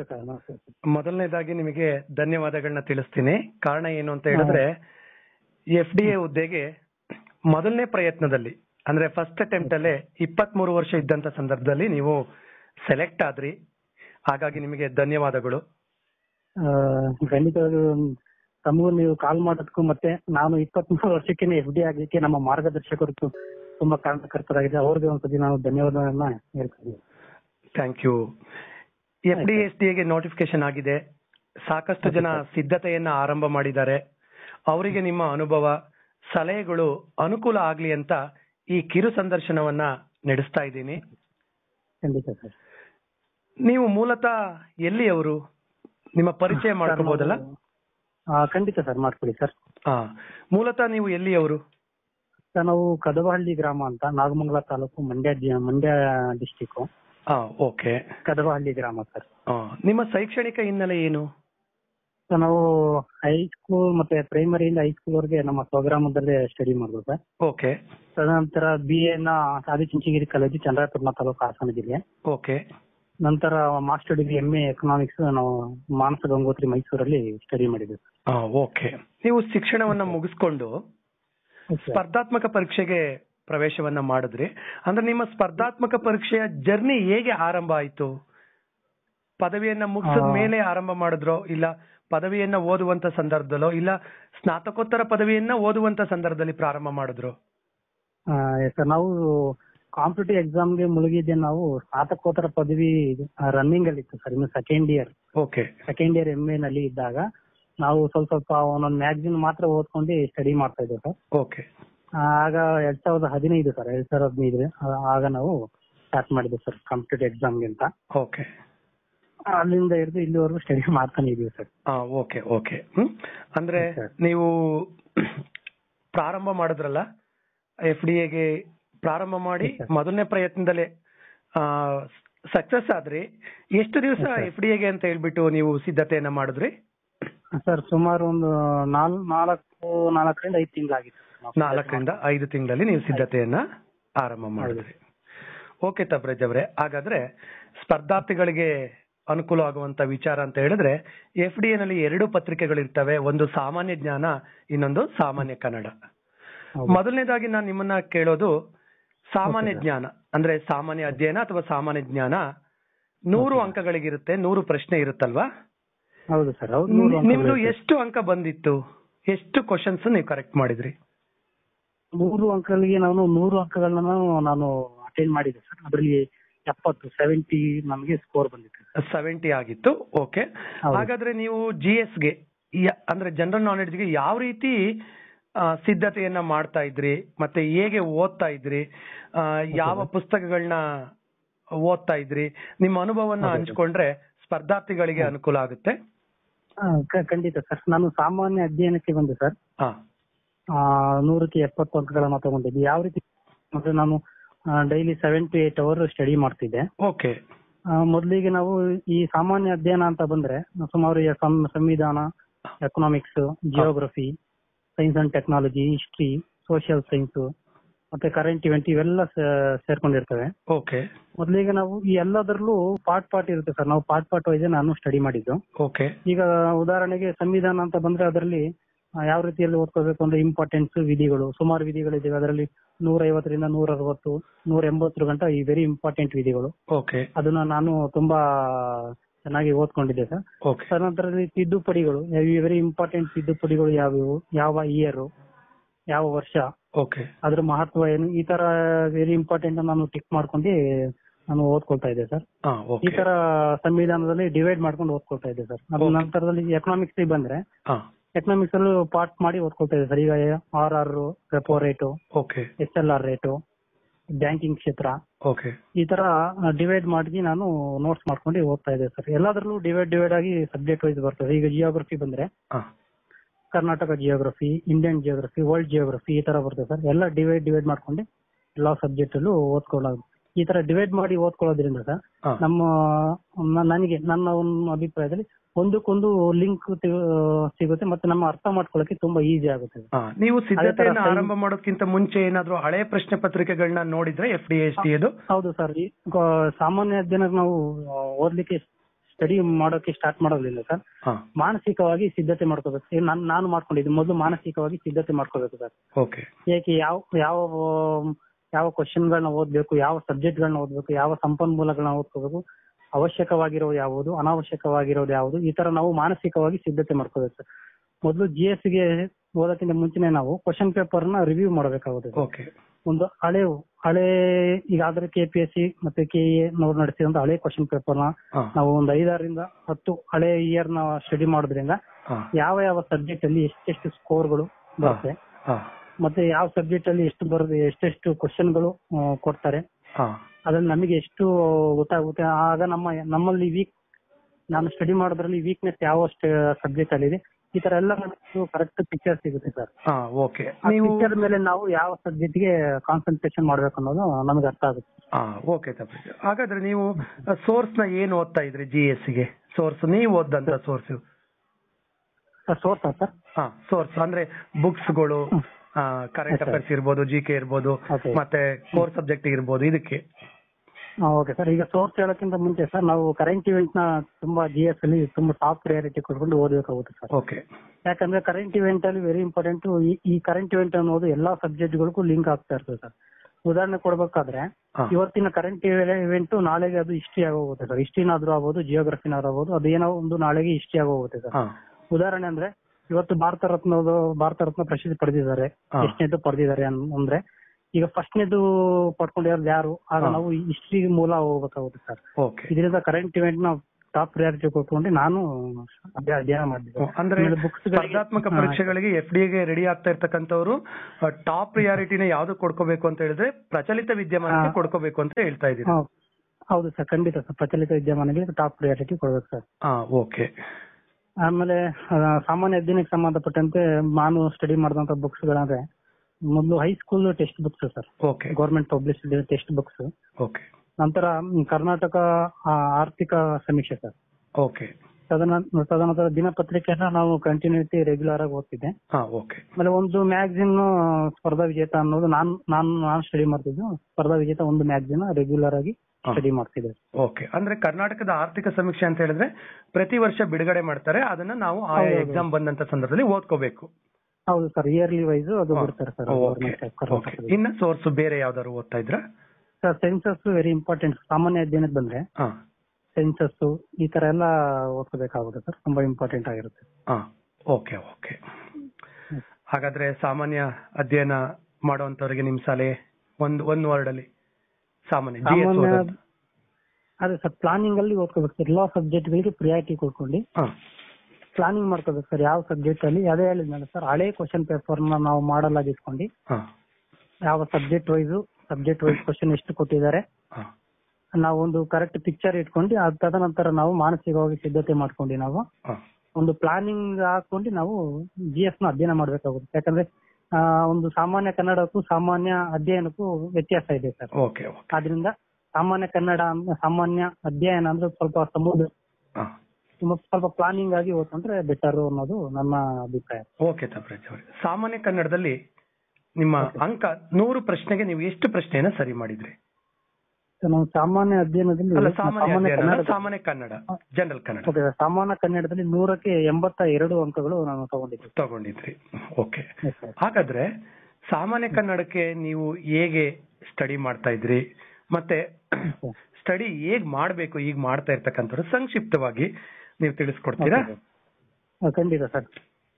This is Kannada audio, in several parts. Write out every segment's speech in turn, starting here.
ಸರ್ ನಮಸ್ತೆ ಸರ್ ಮೊದಲನೇದಾಗಿ ನಿಮಗೆ ಧನ್ಯವಾದಗಳನ್ನ ತಿಳಿಸ್ತೀನಿ ಕಾರಣ ಏನು ಅಂತ ಹೇಳಿದ್ರೆ ಎಫ್ ಡಿ ಎ ಹುದ್ದೆಗೆ ಮೊದಲನೇ ಪ್ರಯತ್ನದಲ್ಲಿ ಅಂದ್ರೆ ಫಸ್ಟ್ ಅಟೆಂಪ್ಟ್ ಅಲ್ಲೇ ಇಪ್ಪತ್ತ್ ಮೂರು ವರ್ಷ ಇದ್ದಂತ ಸಂದರ್ಭದಲ್ಲಿ ನೀವು ಸೆಲೆಕ್ಟ್ ಆದ್ರಿ ಹಾಗಾಗಿ ನಿಮಗೆ ಧನ್ಯವಾದಗಳು ಆ, ಖಂಡಿತವಾಗಿಯೂ ತಮಗೂ ನೀವು ಕಾಲ್ ಮಾಡೋದಕ್ಕೂ ಮತ್ತೆ ನಾನು ಇಪ್ಪತ್ಮೂರು ವರ್ಷಕ್ಕೆ ಎಫ್ ಡಿ ಆಗ್ಲಿಕ್ಕೆ ನಮ್ಮ ಮಾರ್ಗದರ್ಶಕರು ತು- ತುಂಬಾ ಕಾರಣಕರ್ತರಾಗಿದೆ ಅವ್ರಿಗೆ ಒಂದ್ಸತಿ ನಾನು ಧನ್ಯವಾದಗಳನ್ನ ಹೇಳ್ತೀನಿ thank you F D S D ಗೆ ನೋಟಿಫಿಕೇಶನ್ ಆಗಿದೆ ಸಾಕಷ್ಟು ಜನ ಸಿದ್ಧತೆಯನ್ನ ಆರಂಭ ಮಾಡಿದ್ದಾರೆ ಅವರಿಗೆ ನಿಮ್ಮ ಅನುಭವ ಸಲಹೆಗಳು ಅನುಕೂಲ ಆಗ್ಲಿ ಅಂತ ಈ ಕಿರು ಸಂದರ್ಶನವನ್ನ ನಡೆಸ್ತಾ ಇದ್ದೀನಿ ಖಂಡಿತ ಸರ್ ನೀವು ಮೂಲತಃ ಎಲ್ಲಿಯವರು ನಿಮ್ಮ ಪರಿಚಯ ಮಾಡ್ಕೋಬಹುದಲ್ಲ ಆ, ಖಂಡಿತ ಸರ್ ಮಾಡ್ಕೊಳ್ಳಿ ಸರ್ ಹಾ ಮೂಲತಃ ನೀವು ಎಲ್ಲಿಯವರು ಸರ್ ನಾವು ಕದವಹಳ್ಳಿ ಗ್ರಾಮ ಅಂತ ನಾಗಮಂಗಲ ತಾಲೂಕು ಮಂಡ್ಯ ಜಿ- ಮಂಡ್ಯ ಡಿಸ್ಟಿಕ್ ಹಾ ಓಕೆ ಕದವಹಳ್ಳಿ ಗ್ರಾಮ ಸರ್ ನಿಮ್ಮ ಶೈಕ್ಷಣಿಕ ಹಿನ್ನೆಲೆ ಏನು ಸರ್ ನಾವು ಹೈಸ್ಕೂಲ್ ಮತ್ತೆ ಪ್ರೈಮರಿಯಿಂದ ಹೈಸ್ಕೂಲ್ ವರೆಗೆ ನಮ್ಮ ಸ್ವಗ್ರಾಮದಲ್ಲೇ ಸ್ಟಡಿ ಮಾಡಿದ್ವಿ ಸರ್ ಓಕೆ ತದನಂತರ ಬಿ ಎನ ಆದಿಚುಂಚನಗಿರಿ ಕಾಲೇಜು ಚಂದ್ರಾಯಪಟ್ಟಣ ತಾಲೂಕು ಹಾಸನ ಜಿಲ್ಲೆ ಓಕೆ ನಂತರ master degree M A economics ನಾವು ಮಾನಸ ಗಂಗೋತ್ರಿ ಮೈಸೂರಲ್ಲಿ ಸ್ಟಡಿ ಮಾಡಿದ್ವಿ ಹಾ ಓಕೆ ನೀವು ಶಿಕ್ಷಣವನ್ನ ಮುಗಿಸ್ಕೊಂಡು ಸ್ಪರ್ಧಾತ್ಮಕ ಪರೀಕ್ಷೆಗೆ ಪ್ರವೇಶವನ್ನ ಮಾಡಿದ್ರಿ ಅಂದ್ರೆ ನಿಮ್ಮ ಸ್ಪರ್ಧಾತ್ಮಕ ಪರೀಕ್ಷೆಯ ಜರ್ನಿ ಹೇಗೆ ಆರಂಭ ಆಯ್ತು ಪದವಿಯನ್ನ ಮುಗಿಸಿದ ಆ. ಮೇಲೆ ಆರಂಭ ಮಾಡಿದ್ರೋ ಇಲ್ಲ ಪದವಿಯನ್ನ ಓದುವಂತ ಸಂದರ್ಭದಲ್ಲೋ ಇಲ್ಲ ಸ್ನಾತಕೋತ್ತರ ಪದವಿಯನ್ನ ಓದುವಂತ ಸಂದರ್ಭದಲ್ಲಿ ಪ್ರಾರಂಭ ಮಾಡಿದ್ರು ಸರ್ ನಾವು ಕಾಂಪಿಟೇಟಿವ್ ಎಕ್ಸಾಮ್ಗೆ ಮುಳುಗಿದ್ದೆ ನಾವು ಸ್ನಾತಕೋತ್ತರ ಪದವಿ ರನ್ನಿಂಗ್ ಅಲ್ಲಿ ಇತ್ತು ಸರ್ ಇನ್ನು second year okay second year M A ನಲ್ಲಿ ಇದ್ದಾಗ ನಾವು ಸ್ವಲ್ಪ ಸ್ವಲ್ಪ ಒಂದೊಂದು ಮ್ಯಾಗಝಿನ್ ಮಾತ್ರ ಓದ್ಕೊಂಡು ಸ್ಟಡಿ ಮಾಡ್ತಾ ಇದ್ದೇವೆ ಸರ್ ಓಕೆ ಆಗ ಎರಡ್ ಸಾವಿರದ ಹದಿನೈದು ಸರ್ ಎರಡ್ ಸಾವಿರದ ಹದಿನೈದು ಆಗ ನಾವು ಸ್ಟಾರ್ಟ್ ಮಾಡಿದ್ವಿ ಸರ್ ಕಾಂಪಿಟೇಟಿವ್ ಎಕ್ಸಾಮ್ಗೆ ಅಂತ ಓಕೆ ಅಲ್ಲಿಂದ ಹಿಡಿದು ಇಲ್ಲಿವರೆಗೂ ಸ್ಟಡಿ ಮಾಡ್ತಾನೆ ಇದೀವಿ ಸರ್ ಹಾ ಓಕೆ ಓಕೆ ಹ್ಮ್ ಅಂದ್ರೆ ಸರ್. ನೀವು ಪ್ರಾರಂಭ ಮಾಡಿದ್ರಲ್ಲ ಎಫ್ ಡಿ ಎಗೆ ಪ್ರಾರಂಭ ಮಾಡಿ ಸರ್. ಮೊದಲನೇ ಪ್ರಯತ್ನದಲ್ಲೇ ಸಕ್ಸಸ್ ಆದ್ರಿ ಎಷ್ಟು ದಿವಸ ಸರ್. ಎಫ್ ಡಿ ಎಗೆ ಅಂತ ಹೇಳ್ಬಿಟ್ಟು ನೀವು ಸಿದ್ಧತೆಯನ್ನ ಮಾಡಿದ್ರಿ ಸರ್ ಸುಮಾರು ಒಂದು ನಾಲ್ ನಾಲ್ಕು ನಾಲ್ಕರಿಂದ ಐದು ತಿಂಗಳಾಗಿತ್ತು ನಾವು ನಾಲ್ಕರಿಂದ ಐದು ತಿಂಗಳಲ್ಲಿ ನೀವು ಸಿದ್ಧತೆಯನ್ನ ಆರಂಭ ಮಾಡಿದ್ರಿ ಓಕೆ ತಬ್ರೇಜ್ ಅವರೇ ಹಾಗಾದ್ರೆ ಸ್ಪರ್ಧಾರ್ಥಿಗಳಿಗೆ ಅನುಕೂಲ ಆಗುವಂತ ವಿಚಾರ ಅಂತ ಹೇಳಿದ್ರೆ ಎಫ್ ಡಿ ನಲ್ಲಿ ಎರಡು ಪತ್ರಿಕೆಗಳಿರ್ತವೆ ಒಂದು ಸಾಮಾನ್ಯ ಜ್ಞಾನ ಇನ್ನೊಂದು ಸಾಮಾನ್ಯ ಕನ್ನಡ ಹೌದು. ಮೊದಲನೇದಾಗಿ ನಾನು ನಿಮ್ಮನ್ನ ಕೇಳೋದು ಸಾಮಾನ್ಯ Okay, sir. ಜ್ಞಾನ ಅಂದ್ರೆ ಸಾಮಾನ್ಯ ಅಧ್ಯಯನ ಅಥವಾ ಸಾಮಾನ್ಯ ಜ್ಞಾನ ನೂರು Okay, sir. ಅಂಕಗಳಿಗಿರುತ್ತೆ ನೂರು ಪ್ರಶ್ನೆ ಇರುತ್ತಲ್ವಾ ಹೌದು ಸರ್ ಹೌದು ನೂರು ನಿ- ನಿಮ್ದು ಅಂಕಗಳು ಎಷ್ಟು ಅಂಕ ಬಂದಿತ್ತು ಎಷ್ಟು ಕ್ವಶನ್ಸ್ ನೀವು ಕರೆಕ್ಟ್ ಮಾಡಿದ್ರಿ ಮೂರು ಅಂಕಗಳಿಗೆ ನಾನು ನೂರು ಅಂಕಗಳನ್ನ ನಾನು- ನಾನು ಅಟೆಂಡ್ ಮಾಡಿದ್ದೆ ಸರ್ ಅದರಲ್ಲಿ ಎಪ್ಪತ್ತು ಸೆವೆಂಟಿ ನಮಗೆ ಸ್ಕೋರ್ ಬಂದಿತ್ತು ಸರ್ ಸೆವೆಂಟಿ ಆಗಿತ್ತು ಓಕೆ ಹೌದು. ಹಾಗಾದ್ರೆ ನೀವು ಜಿ ಎಸ್ ಗೆ ಯ- ಅಂದ್ರೆ ಜನರಲ್ ನಾಲೆಡ್ಜ್ ಗೆ ಯಾವ ರೀತಿ ಆ, ಸಿದ್ಧತೆಯನ್ನ ಮಾಡ್ತಾ ಇದ್ರಿ ಮತ್ತೆ ಹೇಗೆ ಓದ್ತಾ ಇದ್ರಿ ಆ, ಯಾವ ಪುಸ್ತಕಗಳನ್ನ ಓದ್ತಾ ಇದ್ರಿ ನಿಮ್ಮ ಅನುಭವವನ್ನ ಹೌದು. ಹಂಚ್ಕೊಂಡ್ರೆ ಸ್ಪರ್ಧಾರ್ಥಿಗಳಿಗೆ ಅನುಕೂಲ ಆಗುತ್ತೆ ಆ, ಕ- ಖಂಡಿತ ಸರ್ ನಾನು ಸಾಮಾನ್ಯ ಅಧ್ಯಯನಕ್ಕೆ ಬಂದೆ ಸರ್ ಹಾ ಆ, ನೂರಕ್ಕೆ ಎಪ್ಪತ್ತು ಅಂಕಗಳನ್ನ ತಗೊಂಡಿದ್ದೆ ಯಾವ ರೀತಿ ಅಂದ್ರೆ ನಾನು daily seven to eight hour study ಮಾಡ್ತಿದ್ದೆ ಓಕೆ ಆ, ಮೊದಲಿಗೆ ನಾವು ಈ ಸಾಮಾನ್ಯ ಅಧ್ಯಯನ ಅಂತ ಬಂದ್ರೆ ನಾವು ಸುಮಾರು ಈ ಸಂ- ಸಂವಿಧಾನ economics geography science and technology history social science ಮತ್ತೆ ಕರೆಂಟ್ ಇವೆಂಟ್ ಇವೆಲ್ಲ ಸೇ- ಸೇರ್ಕೊಂಡಿರ್ತವೆ ಓಕೆ ಮೊದಲಿಗೆ ನಾವು ಈ ಎಲ್ಲದರಲ್ಲೂ ಪಾರ್ಟ್ ಪಾರ್ಟ್ ಇರುತ್ತೆ ಸರ್ ನಾವು ಪಾರ್ಟ್ ಪಾರ್ಟ್ ವೈಸ್ ನಾನು ಸ್ಟಡಿ ಮಾಡಿದ್ದು ಓಕೆ ಈಗ ಉದಾಹರಣೆಗೆ ಸಂವಿಧಾನ ಅಂತ ಬಂದ್ರೆ ಅದರಲ್ಲಿ ಆ, ಯಾವ ರೀತಿಯಲ್ಲಿ ಓದ್ಕೋಬೇಕು ಅಂದ್ರೆ ಇಂಪಾರ್ಟೆನ್ಸ್ ವಿಧಿಗಳು ಸುಮಾರು ವಿಧಿಗಳಿದ್ದಾವೆ ಅದರಲ್ಲಿ ನೂರ ಐವತ್ತರಿಂದ ನೂರ ಅರವತ್ತು ನೂರ ಎಂಬತ್ತರ ಗಂಟ ಈ ವೆರಿ ಇಂಪಾರ್ಟೆಂಟ್ ವಿಧಿಗಳು ಓಕೆ ಅದನ್ನ ನಾನು ತುಂಬಾ ಚೆನ್ನಾಗಿ ಓದ್ಕೊಂಡಿದ್ದೆ ಸರ್ ಓಕೆ ತದನಂತರದಲ್ಲಿ ತಿದ್ದುಪಡಿಗಳು ವೆರಿ ಇಂಪಾರ್ಟೆಂಟ್ ತಿದ್ದುಪಡಿಗಳು ಯಾವ್ಯಾವು ಯಾವ ಇಯರ್ ಯಾವ ವರ್ಷ ಓಕೆ ಅದ್ರ ಮಹತ್ವ ಏನು ಈ ತರ ವೆರಿ ಇಂಪಾರ್ಟೆಂಟ್ ನಾನು ಟಿಕ್ ಮಾಡ್ಕೊಂಡು ನಾನು ಓದ್ಕೊಳ್ತಾ ಇದ್ದೆ ಸರ್ ಹಾ ಈ ಓಕೆ ತರ ಸಂವಿಧಾನದಲ್ಲಿ ಡಿವೈಡ್ ಮಾಡ್ಕೊಂಡು ಓದ್ಕೊಳ್ತಾ ಇದ್ದೆ ಸರ್ ಅದ್ರ Okay. ನಂತರದಲ್ಲಿ ಎಕನಾಮಿಕ್ಸ್ ಬಂದ್ರೆ ಹಾ ಎಕನಾಮಿಕ್ಸ್ ಅಲ್ಲೂ ಪಾರ್ಟ್ ಮಾಡಿ ಓದ್ಕೊಳ್ತಾ ಇದ್ದೆ ಸರ್ ಈಗ R R repo rate okay S L R rate banking ಕ್ಷೇತ್ರ ಓಕೆ ಈ ತರ ಡಿವೈಡ್ ಮಾಡಿ ನಾನು ನೋಟ್ಸ್ ಮಾಡ್ಕೊಂಡು ಓದ್ತಾ ಇದ್ದೆ ಸರ್ ಎಲ್ಲದರಲ್ಲೂ ಡಿವೈಡ್ ಡಿವೈಡ್ ಆಗಿ ಸಬ್ಜೆಕ್ಟ್ ವೈಸ್ ಬರ್ತದೆ ಈಗ ಜಿಯೋಗ್ರಫಿ ಬಂದ್ರೆ ಹಾ Karnataka geography Indian geography world geography ಈ ತರ ಬರ್ತದೆ ಸರ್ ಎಲ್ಲ ಡಿವೈಡ್ ಡಿವೈಡ್ ಮಾಡ್ಕೊಂಡು ಎಲ್ಲಾ ಸಬ್ಜೆಕ್ಟ್ ಅಲ್ಲೂ ಓದ್ಕೊಳ್ಳೋದು ಈ ತರ ಡಿವೈಡ್ ಮಾಡಿ ಓದ್ಕೊಳ್ಳೋದ್ರಿಂದ ಸರ್ ಹಾ ನಮ್ಮ ನ- ನನಗೆ ನನ್ನ ಒಂದು ಅಭಿಪ್ರಾಯದಲ್ಲಿ ಒಂದಕ್ಕೊಂದು ಲಿಂಕ್ ಸಿಗುತ್ತೆ ಮತ್ತೆ ನಮ್ಮ ಅರ್ಥ ಮಾಡ್ಕೊಳ್ಳೋಕೆ ತುಂಬಾ ಈಸಿ ಆಗುತ್ತೆ ಹಾ, ನೀವು ಸಿದ್ಧತೆಯನ್ನ ಸೈನ್- ಆರಂಭ ಮಾಡೋದಕ್ಕಿಂತ ಮುಂಚೆ ಏನಾದ್ರೂ ಹಳೆ ಪ್ರಶ್ನೆ ಪತ್ರಿಕೆಗಳನ್ನ ನೋಡಿದ್ರೆ ಎಫ್ ಡಿ ಎಸ್ ಟಿ ಅದು ಹೌದು ಸರ್ ಈ ಗ- ಸಾಮಾನ್ಯ ಅಧ್ಯಯನ ನಾವು ಆ, ಓದ್ಲಿಕ್ಕೆ ಸ್ಟಡಿ ಮಾಡೋಕೆ ಸ್ಟಾರ್ಟ್ ಮಾಡೋದಿಲ್ಲ ಸರ್ ಹಾ ಮಾನಸಿಕವಾಗಿ ಸಿದ್ಧತೆ ಮಾಡ್ಕೋಬೇಕು ಈಗ ನಾನ್ ನಾನು ಮಾಡ್ಕೊಂಡಿದ್ದೀನಿ ಮೊದಲು ಮಾನಸಿಕವಾಗಿ ಸಿದ್ಧತೆ ಮಾಡ್ಕೋಬೇಕು ಸರ್ ಓಕೆ ಏಕೆ ಯಾವ ಯಾವ ಯಾವ ಕ್ವಶನ್ಗಳನ್ನ ಓದ್ಬೇಕು ಯಾವ ಸಬ್ಜೆಕ್ಟ್ಗಳನ್ನ ಓದ್ಬೇಕು ಯಾವ ಸಂಪನ್ಮೂಲಗಳನ್ನ ಓದ್ಕೋಬೇಕು ಅವಶ್ಯಕವಾಗಿರೋ ಯಾವುದು ಅನಾವಶ್ಯಕವಾಗಿರೋದು ಯಾವುದು ಈ ತರ ನಾವು ಮಾನಸಿಕವಾಗಿ ಸಿದ್ಧತೆ ಮಾಡ್ಕೋಬೇಕು ಸರ್ ಮೊದಲು ಜಿ ಎಸ್ ಗೆ ಓದಕ್ಕಿಂತ ಮುಂಚೆನೆ ನಾವು ಕ್ವಶನ್ ಪೇಪರ್ ನ ರಿವ್ಯೂ ಮಾಡಬೇಕಾಗುತ್ತೆ ಓಕೆ ಒಂದು ಹಳೆ ಹಳೆ ಈಗಾದ್ರೆ ಕೆ ಪಿ ಎಸ್ ಸಿ ಮತ್ತೆ ಕೆ ಎ ನೋಡ್ ನಡೆಸಿದಂತ ಹಳೆ ಕ್ವಶನ್ ಪೇಪರ್ ನ ಹಾ ನಾವು ಒಂದ್ ಐದಾರಿಂದ ಹತ್ತು ಹಳೆ ಇಯರ್ ನ ಸ್ಟಡಿ ಮಾಡೋದ್ರಿಂದ ಹಾ ಯಾವ ಯಾವ ಸಬ್ಜೆಕ್ಟ್ ಅಲ್ಲಿ ಎಷ್ಟೆಷ್ಟು ಸ್ಕೋರ್ಗಳು ಬರುತ್ತೆ ಹಾ ಮತ್ತೆ ಯಾವ ಸಬ್ಜೆಕ್ಟ್ ಅಲ್ಲಿ ಎಷ್ಟು ಬರುತ್ತೆ ಎಷ್ಟೆಷ್ಟು ಕ್ವಶನ್ಗಳು ಕೊಡ್ತಾರೆ ಹಾ ಅದ್ರಲ್ಲಿ ನಮಗೆ ಎಷ್ಟು ಗೊತ್ತಾಗುತ್ತೆ ಆಗ ನಮ್ಮ ನಮ್ಮಲ್ಲಿ ವೀಕ್ ನಾನು ಸ್ಟಡಿ ಮಾಡೋದ್ರಲ್ಲಿ ವೀಕ್ನೆಸ್ ಯಾವ ಸಬ್ಜೆಕ್ಟ್ ಅಲ್ಲಿ ಇದೆ ಈ ತರ ಎಲ್ಲ ಕರೆಕ್ಟ್ ಪಿಕ್ಚರ್ ಸಿಗುತ್ತೆ ಸರ್ ಹಾ ಓಕೆ ಆ ನೀವು ಪಿಕ್ಚರ್ ಮೇಲೆ ನಾವು ಯಾವ ಸಬ್ಜೆಕ್ಟ್ ಗೆ ಕಾನ್ಸಂಟ್ರೇಷನ್ ಮಾಡ್ಬೇಕು ಅನ್ನೋದು ನಮ್ಗೆ ಅರ್ಥ ಆಗುತ್ತೆ ಹಾ ಓಕೆ ತಪ್ಪ ಹಾಗಾದ್ರೆ ನೀವು ಸೋರ್ಸ್ ನ ಏನ್ ಓದ್ತಾ ಇದ್ರಿ ಜಿ ಎಸ್ ಗೆ ಸೋರ್ಸ್ ನೀವು ಓದಂತ ಸೋರ್ಸ್ ಸರ್ ಸೋರ್ಸ್ ಸರ್ ಹಾ ಸೋರ್ಸ್ ಅಂದ್ರೆ ಬುಕ್ಸ್ ಗಳು ಹ್ಮ್. Current Yes, sir. ಅಫೇರ್ಸ್ ಇರ್ಬೋದು ಜಿ ಕೆ ಇರ್ಬೋದು Okay. ಮತ್ತೆ ಕೋರ್ ಸಬ್ಜೆಕ್ಟ್ ಇರ್ಬೋದು ಇದಕ್ಕೆ ಓಕೆ ಸರ್ ಈಗ ಸೋರ್ಸ್ ಹೇಳೋಕ್ಕಿಂತ ಮುಂಚೆ ಸರ್ ನಾವು ಕರೆಂಟ್ ಇವೆಂಟ್ ನ ತುಂಬಾ ಜಿ ಎಸ್ ಅಲ್ಲಿ ತುಂಬಾ ಟಾಪ್ ಪ್ರಿಯಾರಿಟಿ ಕೊಟ್ಕೊಂಡು ಓದಬೇಕಾಗುತ್ತೆ ಸರ್ ಓಕೆ ಯಾಕಂದ್ರೆ ಕರೆಂಟ್ ಇವೆಂಟ್ ಅಲ್ಲಿ ವೆರಿ ಇಂಪಾರ್ಟೆಂಟ್ ಈ ಕರೆಂಟ್ ಇವೆಂಟ್ ಅನ್ನೋದು ಎಲ್ಲಾ ಸಬ್ಜೆಕ್ಟ್ ಗಳಿಗೂ ಲಿಂಕ್ ಆಗ್ತಾ ಇರ್ತದೆ ಸರ್ ಉದಾಹರಣೆ ಕೊಡ್ಬೇಕಾದ್ರೆ ಹಾ. ಇವತ್ತಿನ ಕರೆಂಟ್ ಇವೆಂಟ್ ನಾಳೆಗೆ ಅದು ಹಿಸ್ಟ್ರಿ ಆಗೋಗುತ್ತೆ ಸರ್ ಹಿಸ್ಟ್ರಿನಾದ್ರೂ ಆಗ್ಬೋದು ಜಿಯೋಗ್ರಫಿನಾದ್ರೂ ಆಗ್ಬೋದು ಅದೇನೋ ಒಂದು ನಾಳೆಗೆ ಹಿಸ್ಟ್ರಿ ಆಗೋಗುತ್ತೆ ಸರ್ ಹಾ ಉದಾಹರಣೆ ಅಂದ್ರೆ ಇವತ್ತು ಭಾರತ ರತ್ನದ ಭಾರತ ರತ್ನ ಪ್ರಶಸ್ತಿ ಪಡೆದಿದ್ದಾರೆ ಹಾ. ಎಷ್ಟನೇದು ಪಡೆದಿದ್ದಾರೆ ಅನ್- ಅಂದ್ರೆ ಈಗ ಫಸ್ಟ್ನೇದು ಪಡ್ಕೊಂಡಿರೋದು ಯಾರು ಆಗ ಹಾ. ನಾವು ಹಿಸ್ಟ್ರಿ ಮೂಲ ಹೋಗ್ಬೇಕಾಗುತ್ತೆ ಸರ್ ಓಕೆ ಇದರಿಂದ ಕರೆಂಟ್ ಇವೆಂಟ್ ನ ಟಾಪ್ ಪ್ರಿಯಾರಿಟಿ ಕೊಟ್ಕೊಂಡು ನಾನು ಅಧ್ಯ- ಅಧ್ಯಯನ ಮಾಡಿದ್ದೆ ಅಂದ್ರೆ ಬುಕ್ಸ್ ಸ್ಪರ್ಧಾತ್ಮಕ ಪರೀಕ್ಷೆಗಳಿಗೆ ಎಫ್ ಡಿ ಗೆ ರೆಡಿ ಆಗ್ತಾ ಇರ್ತಕ್ಕಂಥವ್ರು ಟಾಪ್ ಪ್ರಿಯಾರಿಟಿನ ಯಾವ್ದು ಕೊಡ್ಕೋಬೇಕು ಅಂತ ಹೇಳಿದ್ರೆ ಪ್ರಚಲಿತ ವಿದ್ಯಮಾನಕ್ಕೆ ಹಾ. ಕೊಡ್ಕೋಬೇಕು ಅಂತ ಹೇಳ್ತಾ ಇದ್ದೀರಿ ಹೌದು ಸರ್ ಖಂಡಿತ ಸರ್ ಪ್ರಚಲಿತ ವಿದ್ಯಮಾನಗಳಿಗೆ ಟಾಪ್ ಪ್ರಿಯಾರಿಟಿ ಕೊಡ್ಬೇಕು ಸರ್ ಹಾ ಓಕೆ ಆಮೇಲೆ ಆ, ಸಾಮಾನ್ಯ ಅಧ್ಯಯನಕ್ಕೆ ಸಂಬಂಧಪಟ್ಟಂತೆ ನಾನು ಸ್ಟಡಿ ಮಾಡಿದಂತ ಬುಕ್ಸ್ ಗಳಂದ್ರೆ ಮೊದಲು high school text books sir okay government publish text books okay ನಂತರ ಮ್, ಕರ್ನಾಟಕ ಆ, ಆರ್ಥಿಕ ಸಮೀಕ್ಷೆ ಸರ್ ಓಕೆ ತದನ ತದನಂತರ ದಿನಪತ್ರಿಕೆನ ನಾವು ಕಂಟಿನ್ಯೂಟಿ ರೆಗ್ಯುಲರ್ ಆಗಿ ಓದ್ತಿದ್ದೆ ಹಾ ಓಕೆ ಆಮೇಲೆ ಒಂದು ಮ್ಯಾಗಝಿನ್ ಸ್ಪರ್ಧಾ ವಿಜೇತ ಅನ್ನೋದು ನಾನು ನಾನು ನಾನು ಸ್ಟಡಿ ಮಾಡ್ತಿದ್ದು ಸ್ಪರ್ಧಾ ವಿಜೇತ ಒಂದು ಮ್ಯಾಗಝಿನ್ ರೆಗ್ಯುಲರ್ ಆಗಿ ಹಾ. ಸ್ಟಡಿ ಮಾಡ್ತಿದ್ದೆ ಓಕೆ ಅಂದ್ರೆ ಕರ್ನಾಟಕದ ಆರ್ಥಿಕ ಸಮೀಕ್ಷೆ ಅಂತ ಹೇಳಿದ್ರೆ ಪ್ರತಿ ವರ್ಷ ಬಿಡುಗಡೆ ಮಾಡ್ತಾರೆ ಅದನ್ನ ನಾವು ಆಯಾ ಹೌದು, ಹೌದು. ಎಕ್ಸಾಮ್ ಬಂದಂತ ಸಂದರ್ಭದಲ್ಲಿ ಓದ್ಕೋಬೇಕು ಹೌದು ಸರ್ ಇಯರ್ಲಿ ವೈಸ್ ಅದು ಬಿಡ್ತಾರೆ ಸರ್ ಓಕೆ ಓಕೆ ಇನ್ನ ಸೋರ್ಸ್ ಬೇರೆ ಯಾವ್ದಾದ್ರು ಓದ್ತಾ ಇದ್ರ ಸರ್ ಸೆನ್ಸಸ್ ವೆರಿ ಇಂಪಾರ್ಟೆಂಟ್ ಸಾಮಾನ್ಯ ಅಧ್ಯಯನಕ್ಕೆ ಬಂದ್ರೆ ಹಾ ಸೆನ್ಸಸ್ ಈ ತರ ಎಲ್ಲ ಓದ್ಕೋಬೇಕಾಗುತ್ತೆ ಸರ್ ತುಂಬಾ ಇಂಪಾರ್ಟೆಂಟ್ ಆಗಿರುತ್ತೆ ಹಾ ಓಕೆ ಓಕೆ ಹಾಗಾದ್ರೆ ಸಾಮಾನ್ಯ ಅಧ್ಯಯನ ಮಾಡುವಂತವರಿಗೆ ನಿಮ್ ಸಲಹೆ ಒಂದ್ ಒಂದ್ ವರ್ಡ್ ಅಲ್ಲಿ ಸಾಮಾನ್ಯ GS ಸಾಮಾನ್ಯ ಓದೋದು. ಅದೇ ಸರ್ ಪ್ಲಾನಿಂಗ್ ಅಲ್ಲಿ ಓದ್ಕೋಬೇಕು ಸರ್ ಎಲ್ಲಾ ಸಬ್ಜೆಕ್ಟ್ ಗಳಿಗೆ ಪ್ರಿಯಾರಿಟಿ ಕೊಟ್ಕೊಂಡು ಹಾ ಪ್ಲಾನಿಂಗ್ ಮಾಡ್ಕೋಬೇಕು ಸರ್ ಯಾವ ಸಬ್ಜೆಕ್ಟ್ ಅಲ್ಲಿ ಅದೇ ಹೇಳಿದ್ನಲ್ಲ ಸರ್ ಹಳೆ ಕ್ವಶನ್ ಪೇಪರ್ ನ ನಾವು ಮಾಡಲ್ ಆಗಿ ಇಟ್ಕೊಂಡು ಹಾ ಯಾವ subject wise subject wise question ಎಷ್ಟು ಕೊಟ್ಟಿದ್ದಾರೆ ಹಾ ನಾವು ಒಂದು ಕರೆಕ್ಟ್ ಪಿಕ್ಚರ್ ಇಟ್ಕೊಂಡು ಅದ್ ತದನಂತರ ನಾವು ಮಾನಸಿಕವಾಗಿ ಸಿದ್ಧತೆ ಮಾಡ್ಕೊಂಡು ನಾವು ಹಾ ಒಂದು ಪ್ಲಾನಿಂಗ್ ಹಾಕೊಂಡು ನಾವು ಜಿ ಎಸ್ ನ ಅಧ್ಯಯನ ಮಾಡ್ಬೇಕಾಗುತ್ತೆ ಯಾಕಂದ್ರೆ ಆ, ಒಂದು ಸಾಮಾನ್ಯ ಕನ್ನಡಕ್ಕೂ ಸಾಮಾನ್ಯ ಅಧ್ಯಯನಕ್ಕೂ ವ್ಯತ್ಯಾಸ ಇದೆ ಸರ್ ಓಕೆ ಓಕೆ ಆದ್ರಿಂದ ಸಾಮಾನ್ಯ ಕನ್ನಡ ಅಂದ್ರೆ ಸಾಮಾನ್ಯ ಅಧ್ಯಯನ ಅಂದ್ರೆ ಸ್ವಲ್ಪ ಸಮುದ್ರ ಹಾ ಸ್ವಲ್ಪ ಪ್ಲಾನಿಂಗ್ ಆಗಿ ಓದ್ಕೊಂಡ್ರೆ ಬೆಟರ್ ಅನ್ನೋದು ನನ್ನ ಅಭಿಪ್ರಾಯ ಓಕೆ ತಬ್ರಾಜ್ ಅವರೇ ಸಾಮಾನ್ಯ ಕನ್ನಡದಲ್ಲಿ ನಿಮ್ಮ ಅಂಕ ನೂರು ಪ್ರಶ್ನೆಗೆ ನೀವು ಎಷ್ಟು ಪ್ರಶ್ನೆಯನ್ನ ಸರಿ ಮಾಡಿದ್ರಿ So, ನಾವು ಸಾಮಾನ್ಯ ಅಧ್ಯಯನದಲ್ಲಿ ಅಲ್ಲ ಸಾಮಾನ್ಯ ಸಾಮಾನ್ಯ ಅಧ್ಯಯನ ಅಲ್ಲ, ಕನ್ನಡ ಸಾಮಾನ್ಯ ಕನ್ನಡ ಜನರಲ್ ಕನ್ನಡ Okay, ಸಾಮಾನ್ಯ ಕನ್ನಡದಲ್ಲಿ ನೂರಕ್ಕೆ ಎಂಬತ್ತ ಎರಡು ಅಂಕಗಳು ನಾನು ತಗೊಂಡಿದ್ದೆ ತಗೊಂಡಿದ್ರಿ ಓಕೆ Yes, sir. ಹಾಗಾದ್ರೆ ಸಾಮಾನ್ಯ ಕನ್ನಡಕ್ಕೆ ನೀವು ಹೇಗೆ ಸ್ಟಡಿ ಮಾಡ್ತಾ ಇದ್ರಿ ಮತ್ತೆ Okay. ಸ್ಟಡಿ ಹೇಗ್ ಮಾಡ್ಬೇಕು ಈಗ ಮಾಡ್ತಾ ಇರ್ತಕ್ಕಂಥವ್ರು ಸಂಕ್ಷಿಪ್ತವಾಗಿ ನೀವು ತಿಳಿಸ್ಕೊಡ್ತೀರಾ Okay, sir. ಆ, ಖಂಡಿತ ಸರ್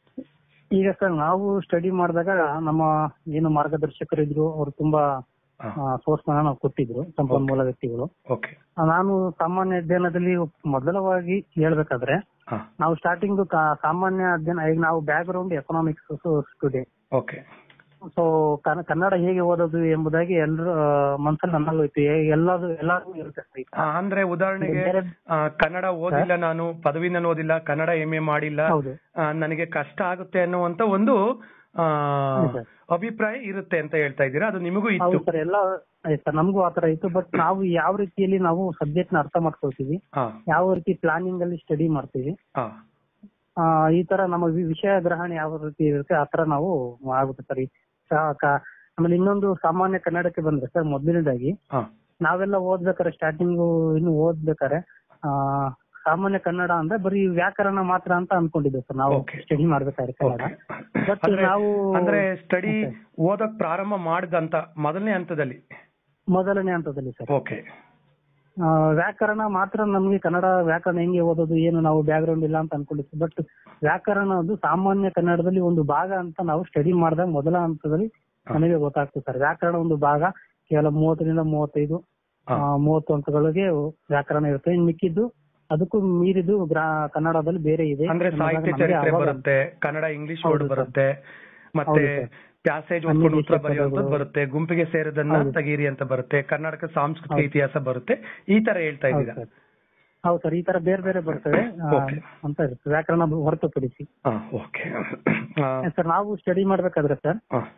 ಈಗ ಸರ್ ನಾವು ಸ್ಟಡಿ ಮಾಡಿದಾಗ ನಮ್ಮ ಏನು ಮಾರ್ಗದರ್ಶಕರು ಇದ್ರು ಅವರು ತುಂಬಾ ಸೋರ್ಸ್ ನಾವು ಕೊಟ್ಟಿದ್ರು ಸಂಪನ್ಮೂಲ ವ್ಯಕ್ತಿಗಳು ಓಕೆ ಆ, ನಾನು ಸಾಮಾನ್ಯ ಅಧ್ಯಯನದಲ್ಲಿ ಮೊದಲವಾಗಿ ಹೇಳ್ಬೇಕಾದ್ರೆ ಹಾ ನಾವು ಸ್ಟಾರ್ಟಿಂಗ್ ಸಾಮಾನ್ಯ ಅಧ್ಯಯನ ಈಗ ನಾವು background economics student okay so Kannada ಹೇಗೆ ಓದೋದು ಎಂಬುದಾಗಿ ಎಲ್ಲರ ಮನಸ್ಸಲ್ಲಿ ನನ್ನಲ್ಲೂ ಇತ್ತು ಏ- ಎಲ್ಲಾದು ಎಲ್ಲಾರ್ಗೂ ಇರುತ್ತೆ sir. ಆ, ಅಂದ್ರೆ ಉದಾಹರಣೆಗೆ ಬೇರೆ- ಆ, ಕನ್ನಡ ಓದಿಲ್ಲ ನಾನು ಪದವಿನ ಓದಿಲ್ಲ ಕನ್ನಡ ಎಂ ಎ ಮಾಡಿಲ್ಲ ಹೌದು ಆ, ನನಗೆ ಕಷ್ಟ ಆಗುತ್ತೆ ಅನ್ನುವಂತ ಒಂದು ಆ, ಹೌದು. ಅಭಿಪ್ರಾಯ ಇರುತ್ತೆ ಅಂತ ಹೇಳ್ತಾ ಇದ್ದೀರಾ ಅದು ನಿಮಗೂ ಹೌದು ಇತ್ತು ಸರ್ ಎಲ್ಲ ಸರ್ ನಮಗೂ ಆತರ ಇತ್ತು ಬಟ್ ನಾವು ಯಾವ ರೀತಿಯಲ್ಲಿ ನಾವು ಸಬ್ಜೆಕ್ಟ್ ನ ಅರ್ಥ ಮಾಡ್ಕೊಳ್ತೀವಿ ಹಾ ಯಾವ ರೀತಿ ಪ್ಲಾನಿಂಗ್ ಅಲ್ಲಿ ಸ್ಟಡಿ ಮಾಡ್ತೀವಿ ಹಾ ಆ, ಈ ತರ ನಮ್ಮ ವಿ- ವಿಷಯ ಗ್ರಹಣ ಯಾವ ರೀತಿ ಇರುತ್ತೆ ಆ ತರ ನಾವು ಆಗುತ್ತೆ ಸರ್ ಈ ಸ- ಕ- ಆಮೇಲೆ ಇನ್ನೊಂದು ಸಾಮಾನ್ಯ ಕನ್ನಡಕ್ಕೆ ಬಂದ್ರೆ ಸರ್ ಮೊದಲನೇದಾಗಿ ಹಾ ನಾವೆಲ್ಲ ಓದ್ಬೇಕಾದ್ರೆ ಸ್ಟಾರ್ಟಿಂಗ್ ಇನ್ನು ಓದ್ಬೇಕಾದ್ರೆ ಆ ಸಾಮಾನ್ಯ ಕನ್ನಡ ಅಂದ್ರೆ ಬರೀ ವ್ಯಾಕರಣ ಮಾತ್ರ ಅಂತ ಅನ್ಕೊಂಡಿದ್ದೆ ಸರ್ ನಾವು Okay. ಸ್ಟಡಿ ಮಾಡ್ಬೇಕಾದ್ರೆ ಕನ್ನಡ Okay. ಬಟ್ ಅಂದ್ರೆ- ನಾವು ಅಂದ್ರೆ ಸ್ಟಡಿ Okay. ಓದಕ್ ಪ್ರಾರಂಭ ಮಾಡಿದಂತ ಮೊದಲನೇ ಹಂತದಲ್ಲಿ ಮೊದಲನೇ ಹಂತದಲ್ಲಿ ಸರ್ ಓಕೆ ಆ, ವ್ಯಾಕರಣ ಮಾತ್ರ ನಮ್ಗೆ ಕನ್ನಡ ವ್ಯಾಕರಣ ಹೆಂಗೆ ಓದೋದು ಏನು ನಾವು ಬ್ಯಾಕ್ಗ್ರೌಂಡ್ ಇಲ್ಲ ಅಂತ ಅನ್ಕೊಂಡಿದ್ವಿ ಬಟ್ ವ್ಯಾಕರಣ ಅದು ಸಾಮಾನ್ಯ ಕನ್ನಡದಲ್ಲಿ ಒಂದು ಭಾಗ ಅಂತ ನಾವು ಸ್ಟಡಿ ಮಾಡಿದಾಗ ಮೊದಲ ಹಂತದಲ್ಲಿ ನಮಗೆ ಗೊತ್ತಾಗ್ತದೆ ಸರ್ ವ್ಯಾಕರಣ ಒಂದು ಭಾಗ ಕೇವಲ ಮೂವತ್ತರಿಂದ ಮೂವತ್ತೈದು ಹಾ. ಆ, ಮೂವತ್ತು ಅಂಕಗಳಿಗೆ ವ್ಯಾಕರಣ ಇರುತ್ತೆ ಇನ್ನು ಮಿಕ್ಕಿದ್ದು ಅದಕ್ಕೂ ಮೀರಿದು ಗ್ರಾ ಕನ್ನಡದಲ್ಲಿ ಬೇರೆ ಇದೆ ಅಂದ್ರೆ ಅನ್ನೋದಾಗ ಸಾಹಿತ್ಯ ನಮ್ಗೆ ಚರಿತ್ರೆ ಅವಾಗ- ಬರುತ್ತೆ ಕನ್ನಡ ಇಂಗ್ಲಿಷ್ ಹೌದು ವರ್ಡ್ ಸರ್. ಬರುತ್ತೆ ಮತ್ತೆ ಹೌದು ಸರ್. ಪ್ಯಾಸೇಜ್ ಅನ್ಯ ಓದ್ಕೊಂಡು ಉತ್ತರ ದೇಶದ ಬರೆಯುವಂತದ್ದು ಪದಗಳು. ಬರುತ್ತೆ ಗುಂಪಿಗೆ ಸೇರದನ್ನ ಹೌದು. ತಗೀರಿ ಅಂತ ಬರುತ್ತೆ ಕರ್ನಾಟಕ ಸಾಂಸ್ಕೃತಿಕ ಹೌದು. ಇತಿಹಾಸ ಬರುತ್ತೆ ಈ ತರ ಹೇಳ್ತಾ ಹೌದು ಇದ್ದೀರಾ ಸರ್ ಹೌದು ಸರ್ ಈ ತರ ಬೇರೆ ಬೇರೆ ಬರ್ತವೆ ಆ, Okay. ಅಂತ ಇರುತ್ತೆ ವ್ಯಾಕರಣ ಹೊರತುಪಡಿಸಿ ಹಾ ಓಕೆ ಸರ್ ನಾವು ಸ್ಟಡಿ ಮಾಡ್ಬೇಕಾದ್ರೆ ಸರ್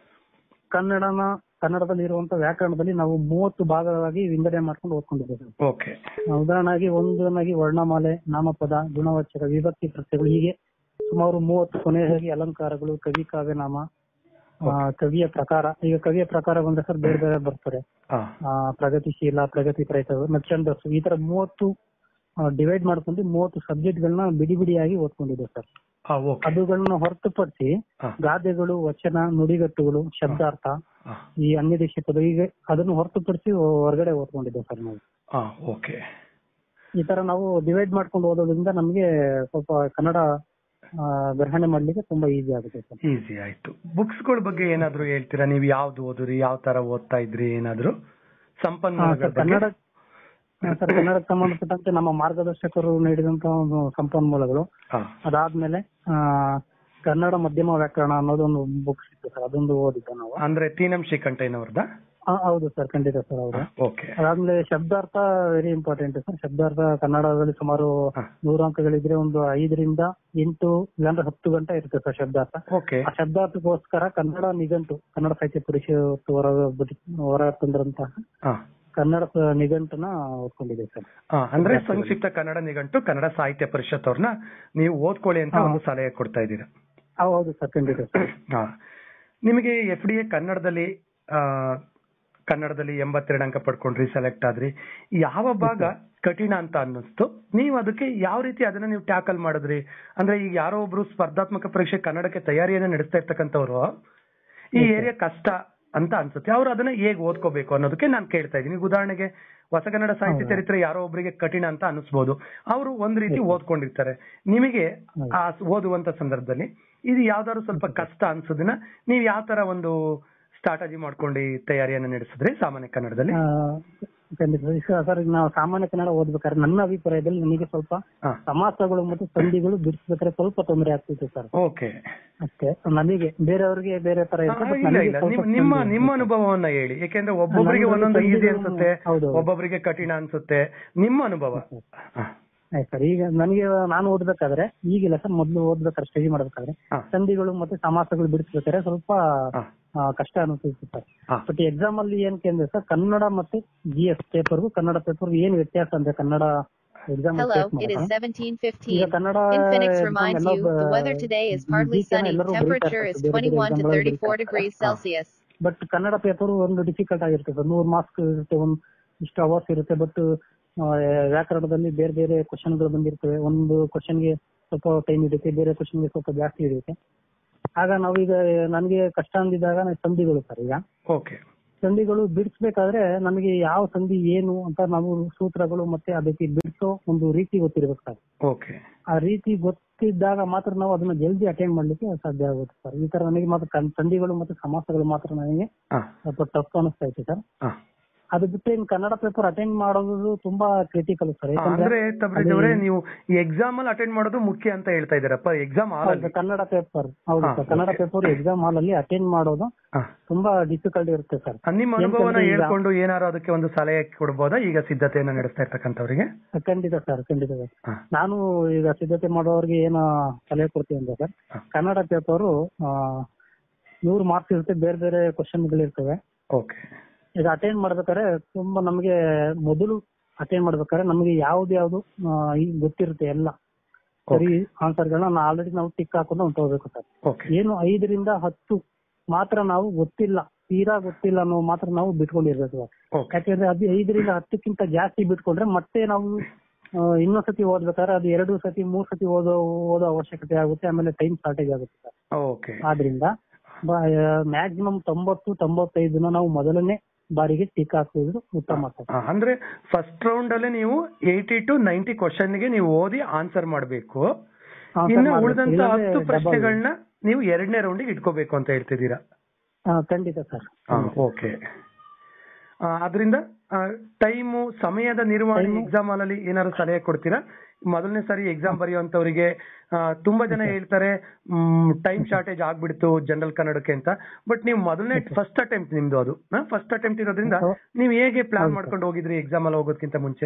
ಕನ್ನಡನ ಕನ್ನಡದಲ್ಲಿ ಇರುವಂತ ವ್ಯಾಕರಣದಲ್ಲಿ ನಾವು ಮೂವತ್ತು ಭಾಗವಾಗಿ ವಿಂಗಡಣೆ ಮಾಡ್ಕೊಂಡು ಓದ್ಕೊಂಡಿದ್ದೇವೆ ಸರ್. ಓಕೆ ಆ, ಉದಾಹರಣೆಯಾಗಿ ಒಂದನಾಗಿ ವರ್ಣಮಾಲೆ ನಾಮಪದ ಗುಣವಾಚಕ ವಿಭಕ್ತಿ ಪ್ರತ್ಯಯಗಳು ಹೀಗೆ ಸುಮಾರು ಮೂವತ್ತು ಕೊನೆಯಾಗಿ ಅಲಂಕಾರಗಳು ಕವಿ ಕಾವ್ಯನಾಮ ಆ, ಕವಿಯ ಪ್ರಕಾರ ಈಗ ಕವಿಯ ಪ್ರಕಾರ ಬಂದ್ರೆ ಸರ್ ಬೇರೆ ಬೇರೆ ಬರ್ತಾರೆ ಹಾ ಆ, ಪ್ರಗತಿಶೀಲ ಪ್ರಗತಿ ಪ್ರಯತ್ನ ಛಂದಸ್ಸು ಈ ತರ ಮೂವತ್ತು ಡಿವೈಡ್ ಮಾಡ್ಕೊಂಡು ಮೂವತ್ತು ಸಬ್ಜೆಕ್ಟ್ ಗಳನ್ನ ಬಿಡಿ ಬಿಡಿಯಾಗಿ ಓದ್ಕೊಂಡಿದ್ದೆ ಸರ್ ಹಾ ಓಕೆ ಅದುಗಳನ್ನ ಹೊರತುಪಡಿಸಿ ಹಾ. ಗಾದೆಗಳು ವಚನ ನುಡಿಗಟ್ಟುಗಳು ಶಬ್ದಾರ್ಥ ಹಾ. ಈ ಅನ್ಯ ದೇಶ ಪದ ಈಗ ಅದನ್ನು ಹೊರತುಪಡಿಸಿ ಹೊರಗಡೆ ಓದ್ಕೊಂಡಿದ್ದೆ ಸರ್ ನಾವು ಹಾ ಓಕೆ ಈ ತರ ನಾವು ಡಿವೈಡ್ ಮಾಡ್ಕೊಂಡು ಓದೋದ್ರಿಂದ ನಮ್ಗೆ ಸ್ವಲ್ಪ ಕನ್ನಡ ಆ, ಗ್ರಹಣೆ ಮಾಡ್ಲಿಕ್ಕೆ ತುಂಬಾ ಈಸಿ ಆಗುತ್ತೆ ಸರ್ ಈಸಿ ಆಯ್ತು ಬುಕ್ಸ್ ಗಳ ಬಗ್ಗೆ ಏನಾದ್ರು ಹೇಳ್ತೀರಾ ನೀವು ಯಾವ್ದು ಓದ್ರಿ ಯಾವ ತರ ಓದ್ತಾ ಇದ್ರಿ ಏನಾದ್ರು ಹಾ, ಸಂಪನ್ಮೂಲಗಳ ಸರ್ ಬಗ್ಗೆ ಕನ್ನಡ ಹಾ, ಸರ್ ಕನ್ನಡಕ್ಕೆ ಸಂಬಂಧಪಟ್ಟಂತೆ ನಮ್ಮ ಮಾರ್ಗದರ್ಶಕರು ನೀಡಿದಂತ ಒಂದು ಸಂಪನ್ಮೂಲಗಳು ಹಾ ಅದಾದ್ಮೇಲೆ ಆ ಕನ್ನಡ ಮಧ್ಯಮ ವ್ಯಾಕರಣ ಅನ್ನೋದೊಂದು ಬುಕ್ ಸಿಕ್ತು ಸರ್ ಅದೊಂದು ಓದಿದ್ದೆ ನಾವು ಅಂದ್ರೆ ತೀನಂ ಶ್ರೀಕಂಠಯ್ಯನವ್ರದ ಆ, ಹೌದು ಸರ್ ಖಂಡಿತ ಸರ್ ಹೌದು ಓಕೆ ಅದಾದ್ಮೇಲೆ ಶಬ್ದಾರ್ಥ ವೆರಿ ಇಂಪಾರ್ಟೆಂಟ್ ಸರ್ ಶಬ್ದಾರ್ಥ ಕನ್ನಡದಲ್ಲಿ ಸುಮಾರು ಹಾ. ನೂರು ಅಂಕಗಳಿದ್ರೆ ಒಂದು ಐದರಿಂದ ಎಂಟು ಇಲ್ಲಾಂದ್ರೆ ಹತ್ತು ಗಂಟೆ ಇರುತ್ತೆ ಸರ್ ಶಬ್ದಾರ್ಥ ಓಕೆ ಆ ಶಬ್ದಾರ್ಥಕ್ಕೋಸ್ಕರ ಕನ್ನಡ ನಿಘಂಟು ಕನ್ನಡ ಸಾಹಿತ್ಯ ಪರಿಷತ್ ಹೊರ ಹೊರ ತಂದ್ರಂತಹ ಹಾ ಕನ್ನಡ ಸ- ನಿಘಂಟುನ ಓದ್ಕೊಂಡಿದೆ ಸರ್ ಹಾ, ಅಂದ್ರೆ ಸಂಕ್ಷಿಪ್ತ ಕನ್ನಡ ನಿಘಂಟು ಕನ್ನಡ ಸಾಹಿತ್ಯ ಪರಿಷತ್ ಅವ್ರನ್ನ ನೀವು ಓದ್ಕೊಳ್ಳಿ ಅಂತ ಹಾ. ಹಾ. ಒಂದು ಸಲಹೆ ಕೊಡ್ತಾ ಇದ್ದೀರಾ ಆ, ಹೌದು ಸರ್ ಖಂಡಿತ ಸರ್ ಹಾ. ನಿಮಗೆ ಎಫ್ ಡಿ ಎ ಕನ್ನಡದಲ್ಲಿ ಆ, ಕನ್ನಡದಲ್ಲಿ ಎಂಬತ್ತೆರಡು ಅಂಕ ಪಡ್ಕೊಂಡ್ರಿ ಸೆಲೆಕ್ಟ್ ಆದ್ರಿ ಯಾವ ಭಾಗ ಕಠಿಣ ಅಂತ ಅನ್ನಿಸ್ತು ನೀವು ಅದಕ್ಕೆ ಯಾವ ರೀತಿ ಅದನ್ನ ನೀವು ಟ್ಯಾಕಲ್ ಮಾಡಿದ್ರಿ ಅಂದ್ರೆ ಈಗ ಯಾರೋ ಒಬ್ರು ಸ್ಪರ್ಧಾತ್ಮಕ ಪರೀಕ್ಷೆ ಕನ್ನಡಕ್ಕೆ ತಯಾರಿಯನ್ನ ನಡೆಸ್ತಾ ಇರ್ತಕ್ಕಂಥವ್ರು ಈ ಏರಿಯಾ ಕಷ್ಟ ಅಂತ ಅನ್ಸುತ್ತೆ ಅವ್ರು ಅದನ್ನ ಹೇಗ್ ಓದ್ಕೋಬೇಕು ಅನ್ನೋದಕ್ಕೆ ನಾನು ಕೇಳ್ತಾ ಇದ್ದೀನಿ ಈಗ ಉದಾಹರಣೆಗೆ ಹೊಸಗನ್ನಡ ಸಾಹಿತ್ಯ ಹೌದಾ? ಚರಿತ್ರೆ ಯಾರೋ ಒಬ್ಬರಿಗೆ ಕಠಿಣ ಅಂತ ಅನಿಸ್ಬೋದು ಅವರು ಒಂದ್ ರೀತಿ ಓದ್ಕೊಂಡಿರ್ತಾರೆ ನಿಮಗೆ ಹೌದು. ಆ ಓದುವಂತ ಸಂದರ್ಭದಲ್ಲಿ ಇದು ಯಾವ್ದಾದ್ರು ಸ್ವಲ್ಪ ಕಷ್ಟ ಅನ್ಸೋದನ್ನ ನೀವು ಯಾವ ತರ ಒಂದು ಸ್ಟ್ರಾಟಜಿ ಮಾಡ್ಕೊಂಡು ಈ ತಯಾರಿಯನ್ನ ನಡೆಸಿದ್ರಿ ಸಾಮಾನ್ಯ ಕನ್ನಡದಲ್ಲಿ ಆ, ಖಂಡಿತ ಸರ್. ಸರ್ ಈಗ ನಾವು ಸಾಮಾನ್ಯ ಕನ್ನಡ ಓದ್ಬೇಕಾದ್ರೆ ನನ್ನ ಅಭಿಪ್ರಾಯದಲ್ಲಿ ನನಗೆ ಸ್ವಲ್ಪ ಹಾ ಸಮಾಸಗಳು ಮತ್ತು ಸಂಧಿಗಳು ಬಿಡಿಸ್ಬೇಕಾದ್ರೆ ಸ್ವಲ್ಪ ತೊಂದರೆ ಆಗ್ತಿತ್ತು ಸರ್ ಓಕೆ ಅಷ್ಟೇ ನನಗೆ ಬೇರೆಯವ್ರಿಗೆ ಬೇರೆ ತರ ಇರುತ್ತೆ but ಇಲ್ಲ ನನಗೆ ಇಲ್ಲ ಸ್ವಲ್ಪ ನಿಮ್- ನಿಮ್ಮ ತೊಂದ್ರೆ ನಿಮ್ಮ ಆಗ್ತಿತ್ತು. ಅನುಭವವನ್ನ ಹೇಳಿ ಯಾಕೆಂದ್ರೆ ಒಬ್ಬೊಬ್ಬರಿಗೆ ನಮ್ದು ಒಂದೊಂದು ಈಸಿ ಸಂಧಿಗಳು- ಅನ್ಸುತ್ತೆ ಹೌದು, ಹೌದು. ಒಬ್ಬೊಬ್ಬರಿಗೆ ಕಠಿಣ ಅನ್ಸುತ್ತೆ ನಿಮ್ಮ ಅನುಭವ ಹಾ. ಆಯ್ತು ಸರ್ ಈಗ ನನಗೆ ನಾನು ಓದ್ಬೇಕಾದ್ರೆ ಈಗಿಲ್ಲ ಸರ್ ಮೊದಲು ಓದ್ಬೇಕಾದ್ರೆ ಸ್ಟಡಿ ಮಾಡ್ಬೇಕಾದ್ರೆ ಹಾ. ಸಂಧಿಗಳು ಮತ್ತೆ ಸಮಾಸಗಳು ಬಿಡಿಸ್ಬೇಕಾದ್ರೆ ಸ್ವಲ್ಪ ಹಾ. ಆ, ಕಷ್ಟ ಅನಿಸ್ತಿತ್ತು ಸರ್ ಹಾ. ಬಟ್ ಎಕ್ಸಾಮ್ ಅಲ್ಲಿ ಏನ್ ಕೇಂದ್ರ ಸರ್ ಕನ್ನಡ ಮತ್ತೆ ಜಿ ಎಸ್ ಪೇಪರ್ಗೂ ಕನ್ನಡ ಪೇಪರ್ ಏನ್ ವ್ಯತ್ಯಾಸ ಅಂದ್ರೆ Kannada exam Hello, it is ಈಗ 1715. ಕನ್ನಡ Infinix exam reminds ಎಲ್ಲ you the weather today is partly GK ನ sunny. ಎಲ್ಲರೂ Temperature is ಬರೀತಾರೆ, ಬೇರೆ ಬೇರೆ 21 to exam ಗಳಲ್ಲಿ 34 ಬರೀತಾರೆ. degrees ಹಾ. Celsius. ಬಟ್ ಕನ್ನಡ ಪೇಪರ್ ಒಂದು ಡಿಫಿಕಲ್ಟ್ ಆಗಿರುತ್ತೆ ಸರ್ ನೂರ್ ಮಾರ್ಕ್ಸ್ ಇರುತ್ತೆ ಒಂದ್ ಇಷ್ಟು ಅವರ್ಸ್ ಇರುತ್ತೆ ಬಟ್ ವ್ಯಾಕರಣದಲ್ಲಿ ಬೇರೆ ಬೇರೆ ಕ್ವಶನ್ ಗಳು ಬಂದಿರ್ತವೆ ಒಂದು question ಗೆ ಸ್ವಲ್ಪ ಟೈಮ್ ಹಿಡಿಯುತ್ತೆ ಬೇರೆ question ಗೆ ಸ್ವಲ್ಪ ಜಾಸ್ತಿ ಹಿಡಿಯುತ್ತೆ ಆಗ ನಾವೀಗ ನನಗೆ ಕಷ್ಟ ಅಂದಿದ್ದಾಗ ನಾನು ಸಂಧಿಗಳು ಸರ್ ಈಗ ಓಕೆ ಸಂಧಿಗಳು ಬಿಡಿಸ್ಬೇಕಾದ್ರೆ ನಮಗೆ ಯಾವ ಸಂಧಿ ಏನು ಅಂತ ನಾವು ಸೂತ್ರಗಳು ಮತ್ತೆ ಅದಕ್ಕೆ ಬಿಡಿಸೋ ಒಂದು ರೀತಿ ಗೊತ್ತಿರ್ಬೇಕು ಸರ್ ಓಕೆ ಆ ರೀತಿ ಗೊತ್ತಿದ್ದಾಗ ಮಾತ್ರ ನಾವು ಅದನ್ನ ಜಲ್ದಿ ಅಟೆಂಡ್ ಮಾಡ್ಲಿಕ್ಕೆ ಸಾಧ್ಯ ಆಗುತ್ತೆ ಸರ್ ಈ ತರ ನನಗೆ ಮಾತ್ರ ಕನ್- ಸಂಧಿಗಳು ಮತ್ತೆ ಸಮಾಸಗಳು ಮಾತ್ರ ನನಗೆ ಹಾ ಸ್ವಲ್ಪ ಟಫ್ ಅನಿಸ್ತಾ ಇತ್ತು ಸರ್ ಹಾ ಅದು ಬಿಟ್ಟು ಇನ್ ಕನ್ನಡ ಪೇಪರ್ ಅಟೆಂಡ್ ಮಾಡೋದು ತುಂಬಾ ಕ್ರಿಟಿಕಲ್ ಸರ್ ಹಾ, ಯಾಕಂದ್ರೆ ಅಂದ್ರೆ ತಬ್ರೇಜ್ ಅವರೇ ನೀವು ಈ ಎಕ್ಸಾಮ್ ಅಲ್ಲಿ ಅಟೆಂಡ್ ಮಾಡೋದು ಮುಖ್ಯ ಅಂತ ಹೇಳ್ತಾ ಇದ್ದೀರಪ್ಪ ಎಕ್ಸಾಮ್ ಹಾಲ್ ಹೌದು, ಕನ್ನಡ ಪೇಪರ್ ಹೌದು ಹಾ, sir Kannada okay. Paper exam hall ಅಲ್ಲಿ ಅಟೆಂಡ್ ಮಾಡೋದು ತುಂಬಾ ಡಿಫಿಕಲ್ಟ್ ಇರುತ್ತೆ ಸರ್ ನಿಮ್ಮ ಅನುಭವನ ಯಾಕಂದ್ರೆ ಈಗ- ಹೇಳ್ಕೊಂಡು ಏನಾರು ಅದಕ್ಕೆ ಒಂದು ಸಲಹೆ ಕೊಡ್ಬೋದಾ ಈಗ ಸಿದ್ಧತೆಯನ್ನ ನಡೆಸ್ತಾ ಇರ್ತಕ್ಕಂಥವ್ರಿಗೆ ಖಂಡಿತ ಸರ್ ಖಂಡಿತ ಸರ್ ಹಾ. ನಾನು ಈಗ ಸಿದ್ಧತೆ ಮಾಡೋರಿಗೆ ಏನು ಸಲಹೆ ಕೊಡ್ತೀನಿ ಅಂದ್ರೆ ಸರ್ ಹಾ. ಕನ್ನಡ ಪೇಪರು ನೂರು ಮಾರ್ಕ್ಸ್ ಇರುತ್ತೆ ಬೇರೆ ಬೇರೆ ಕ್ವಶನ್ಗಳಿರ್ತವೆ ಓಕೆ ಈಗ ಅಟೆಂಡ್ ಮಾಡ್ಬೇಕಾದ್ರೆ ತುಂಬಾ ನಮಗೆ ಮೊದಲು ಅಟೆಂಡ್ ಮಾಡ್ಬೇಕಾದ್ರೆ ನಮಗೆ ಯಾವ್ದು ಯಾವ್ದು ಆ, ಈಗ ಗೊತ್ತಿರುತ್ತೆ ಎಲ್ಲ ಸರಿ ಆನ್ಸರ್ಗಳನ್ನ ಆಲ್ರೆಡಿ ನಾವು ಟಿಕ್ ಹಾಕೊಂಡು ಹೊಂಟೋಗ್ಬೇಕು ಸರ್ ಓಕೆ ಏನು ಐದರಿಂದ ಹತ್ತು ಮಾತ್ರ ನಾವು ಗೊತ್ತಿಲ್ಲ ತೀರಾ ಗೊತ್ತಿಲ್ಲ ಅನ್ನೋ ಮಾತ್ರ ನಾವು ಬಿಟ್ಕೊಂಡಿರ್ಬೇಕು ಸರ್. ಓಕೆ ಯಾಕೆಂದ್ರೆ ಅದು ಐದರಿಂದ ಹತ್ತಕ್ಕಿಂತ ಜಾಸ್ತಿ ಬಿಟ್ಕೊಂಡ್ರೆ ಮತ್ತೆ ನಾವು ಇನ್ನೊಂದ್ ಸತಿ ಓದ್ಬೇಕಾದ್ರೆ ಅದು ಎರಡು ಸತಿ ಮೂರ್ ಸತಿ ಓದೋ ಓದೋ ಅವಶ್ಯಕತೆ ಆಗುತ್ತೆ ಆಮೇಲೆ ಟೈಮ್ ಶಾರ್ಟೇಜ್ ಆಗುತ್ತೆ ಸರ್ ಓಕೆ ಆದ್ರಿಂದ ಮ್ಯಾಕ್ಸಿಮಮ್ ತೊಂಬತ್ತು ತೊಂಬತ್ತೈದನ್ನ ನಾವು ಮೊದಲನೇ ಬಾರಿಗೆ ಟಿಕ್ ಹಾಕುವುದು ಉತ್ತಮ ಸರ್ ಆ, ಅಂದ್ರೆ ಫಸ್ಟ್ ರೌಂಡ್ ಅಲ್ಲಿ ನೀವು ಏಯ್ಟಿ ಟು ನೈಂಟಿ ಕ್ವಶನ್ ಗೆ ನೀವು ಓದಿ ಆನ್ಸರ್ ಮಾಡಬೇಕು ಹಾ, ಸರ್, ಇನ್ನು ಮಾಡ್ಬೇಕು. ಉಳಿದಂತ ಇಲ್ಲಾಂದ್ರೆ ಹತ್ತು double. ಪ್ರಶ್ನೆಗಳನ್ನ ನೀವು ಎರಡನೇ ರೌಂಡಿಗೆ ಇಟ್ಕೋಬೇಕು ಅಂತ ಹೇಳ್ತಿದ್ದೀರಾ ಹಾ, ಖಂಡಿತ ಸರ್ ಓಕೆ ಅದರಿಂದ ಟೈಮು ಸಮಯದ ನಿರ್ವಹಣೆ Time- ಎಕ್ಸಾಮ್ ಅಲ್ಲಿ ಏನಾದ್ರು ಸಲಹೆ ಕೊಡ್ತೀರಾ ಮೊದಲನೇ ಸಾರಿ ಎಕ್ಸಾಮ್ ಬರೆಯುವಂತವರಿಗೆ ಆ, ತುಂಬಾ ಜನ ಹೇಳ್ತಾರೆ ಟೈಮ್ ಶಾರ್ಟೇಜ್ ಆಗ್ಬಿಡ್ತು ಜನರಲ್ ಕನ್ನಡಕ್ಕೆ ಅಂತ ಬಟ್ ನೀವು ಮೊದಲನೇ ಫಸ್ಟ್ ಅಟೆಂಪ್ಟ್ ನಿಮ್ದು ಅದು ಫಸ್ಟ್ ಅಟೆಂಪ್ಟ್ ಇರೋದ್ರಿಂದ ಹೌದು. ನೀವು ಹೇಗೆ ಪ್ಲಾನ್ ಹೌದು, ಮಾಡ್ಕೊಂಡು ಹೋಗಿದ್ರಿ ಎಕ್ಸಾಮ್ ಅಲ್ಲಿ ಹೋಗೋದಕ್ಕಿಂತ ಮುಂಚೆ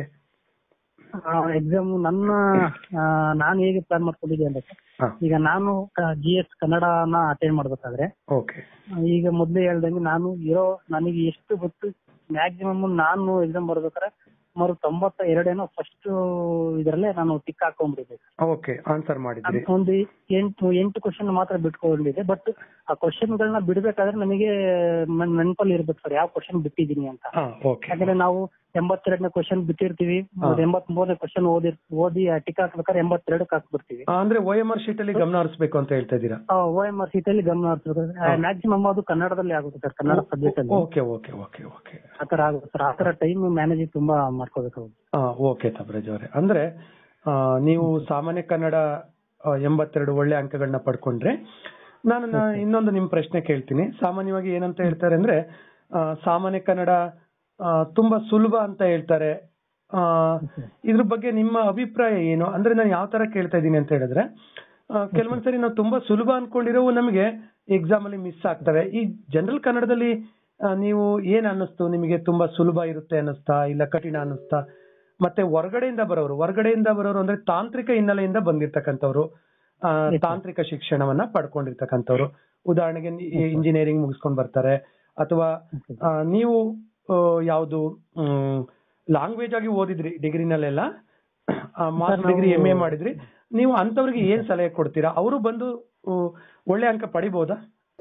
ಎಕ್ಸಾಮ್ ನನ್ನ ಆ, ನಾನು ಹೇಗೆ ಪ್ಲಾನ್ ಮಾಡ್ಕೊಂಡಿದ್ದೆ ಅಂದ್ರೆ ಸರ್, ಹಾ ಈಗ ನಾನು ಜಿ ಎಸ್ ಕನ್ನಡನ ಅಟೆಂಡ್ ಮಾಡ್ಬೇಕಾದ್ರೆ ಓಕೆ ಈಗ ಮೊದ್ಲೇ ಹೇಳ್ದಂಗೆ ನಾನು ಇರೋ ನನಗೆ ಎಷ್ಟು ಗೊತ್ತು ಮ್ಯಾಕ್ಸಿಮಮ್ ನಾನು ಎಕ್ಸಾಮ್ ಬರ್ಬೇಕಾದ್ರೆ ಸುಮಾರು ತೊಂಬತ್ತ ಎರಡೇನೋ ಫಸ್ಟ್ ಇದರಲ್ಲೇ ನಾನು ಟಿಕ್ ಹಾಕೊಂಡ್ಬಿಟ್ಟಿದ್ದೆ ಓಕೆ ಆನ್ಸರ್ ಮಾಡಿದ್ರಿ ಒಂದು ಎಂಟು ಎಂಟು ಕ್ವಶನ್ ಮಾತ್ರ ಬಿಟ್ಕೊಂಡಿದ್ದೆ ಬಟ್ ಆ ಕ್ವಶನ್ ಗಳನ್ನ ಬಿಡ್ಬೇಕಾದ್ರೆ ನನಗೆ ನನ್ ನೆನಪಲ್ಲಿ ಇರ್ಬೇಕು ಸರ್ ಯಾವ ಕ್ವಶನ್ ಬಿಟ್ಟಿದೀನಿ ಅಂತ ಹಾ ಓಕೆ ಯಾಕಂದ್ರೆ ನಾವು ಎಂಬತ್ತೆರಡನೇ ಕ್ವಶನ್ ಬಿಟ್ಟಿರ್ತೀವಿ ಹಾ. ಎಂಬತ್ ಮೂರನೇ ಕ್ವಶನ್ ಓದಿ ಓದಿ ಟಿಕ್ ಹಾಕ್ಬೇಕಾದ್ರೆ ಎಂಬತ್ತೆರಡಕ್ಕೆ ಹಾಕ್ಬಿಡ್ತೀವಿ ಅಂದ್ರೆ ಓ ಎಂ ಆರ್ ಶೀಟ್ ಅಲ್ಲಿ ಗಮನ ಹರಿಸ್ಬೇಕು ಅಂತ ಹೇಳ್ತಾ ಇದ್ದೀರಾ ಓ ಎಂ ಆರ್ ಸೀಟ್ ಅಲ್ಲಿ ಗಮನ ಹರಿಸ್ಬೇಕು ಮ್ಯಾಕ್ಸಿಮಮ್ ಅದು ಕನ್ನಡದಲ್ಲಿ ಆಗುತ್ತೆ ಸರ್ ಕನ್ನಡ ಸಬ್ಜೆಕ್ಟ್ ಅಲ್ಲಿ ಓಕೆ ಓಕೆ ಓಕೆ ಓಕೆ ಆತರ ಆಗುತ್ತೆ ಸರ್ ಆತರ ಟೈಮ್ ಮ್ಯಾನೇಜ್ ತುಂಬಾ ಮಾಡ್ಕೋಬೇಕು ಆ, ಓಕೆ ತಬ್ರೇಜ್ ಅವರೇ ಅಂದ್ರೆ ಆ, ನೀವು ಸಾಮಾನ್ಯ ಕನ್ನಡ ಆ, ಎಂಬತ್ತೆರಡು ಒಳ್ಳೆ ಅಂಕಗಳನ್ನ ಪಡ್ಕೊಂಡ್ರೆ ನಾನು ನಾ- ಇನ್ನೊಂದು ನಿಮ್ ಪ್ರಶ್ನೆ ಕೇಳ್ತೀನಿ ಸಾಮಾನ್ಯವಾಗಿ ಏನಂತ ಹೇಳ್ತಾರೆ ಅಂದ್ರೆ ಆ, ಸಾಮಾನ್ಯ ಕನ್ನಡ ಆ, ತುಂಬಾ ಸುಲಭ ಅಂತ ಹೇಳ್ತಾರೆ ಆ, ಇದ್ರ ಬಗ್ಗೆ ನಿಮ್ಮ ಅಭಿಪ್ರಾಯ ಏನು ಅಂದ್ರೆ ನಾನು ಯಾವ ತರ ಕೇಳ್ತಾ ಇದ್ದೀನಿ ಅಂತ ಹೇಳಿದ್ರೆ ಆ, ಕೆಲವೊಂದ್ಸರಿ ನಾವು ತುಂಬಾ ಸುಲಭ ಅನ್ಕೊಂಡಿರೋವು ನಮಗೆ ಎಕ್ಸಾಮ್ ಅಲ್ಲಿ ಮಿಸ್ ಆಗ್ತವೆ ಈ ಜನರಲ್ ಕನ್ನಡದಲ್ಲಿ ಆ, ನೀವು ಏನ್ ಅನ್ನಿಸ್ತು ನಿಮಗೆ ತುಂಬಾ ಸುಲಭ ಇರುತ್ತೆ ಅನ್ನಿಸ್ತಾ ಇಲ್ಲ ಕಠಿಣ ಅನ್ನಿಸ್ತಾ ಮತ್ತೆ ಹೊರಗಡೆಯಿಂದ ಬರೋರು ಹೊರಗಡೆಯಿಂದ ಬರೋರು ಅಂದ್ರೆ ತಾಂತ್ರಿಕ ಹಿನ್ನೆಲೆಯಿಂದ ಬಂದಿರ್ತಕ್ಕಂಥವ್ರು ಆ, ತಾಂತ್ರಿಕ ಶಿಕ್ಷಣವನ್ನ ಪಡ್ಕೊಂಡಿರ್ತಕ್ಕಂಥವ್ರು ಉದಾಹರಣೆಗೆ ಇಂಜಿನಿಯರಿಂಗ್ ಮುಗಿಸ್ಕೊಂಡ್ ಬರ್ತಾರೆ ಅಥವಾ ಆ, ನೀವು ಆ, ಯಾವ್ದು ಲ್ಯಾಂಗ್ವೇಜ್ ಆಗಿ ಓದಿದ್ರಿ ಡಿಗ್ರಿನಲ್ಲೆಲ್ಲ ಮಾಸ್ಟರ್ ನಾವು- ಡಿಗ್ರಿ ಎಂ ಎ ಮಾಡಿದ್ರಿ ನೀವು ಅಂತವ್ರಿಗೆ ಏನ್ ಸಲಹೆ ಕೊಡ್ತೀರಾ ಅವರು ಬಂದು ಆ, ಒಳ್ಳೆ ಅಂಕ ಪಡಿಬಹುದಾ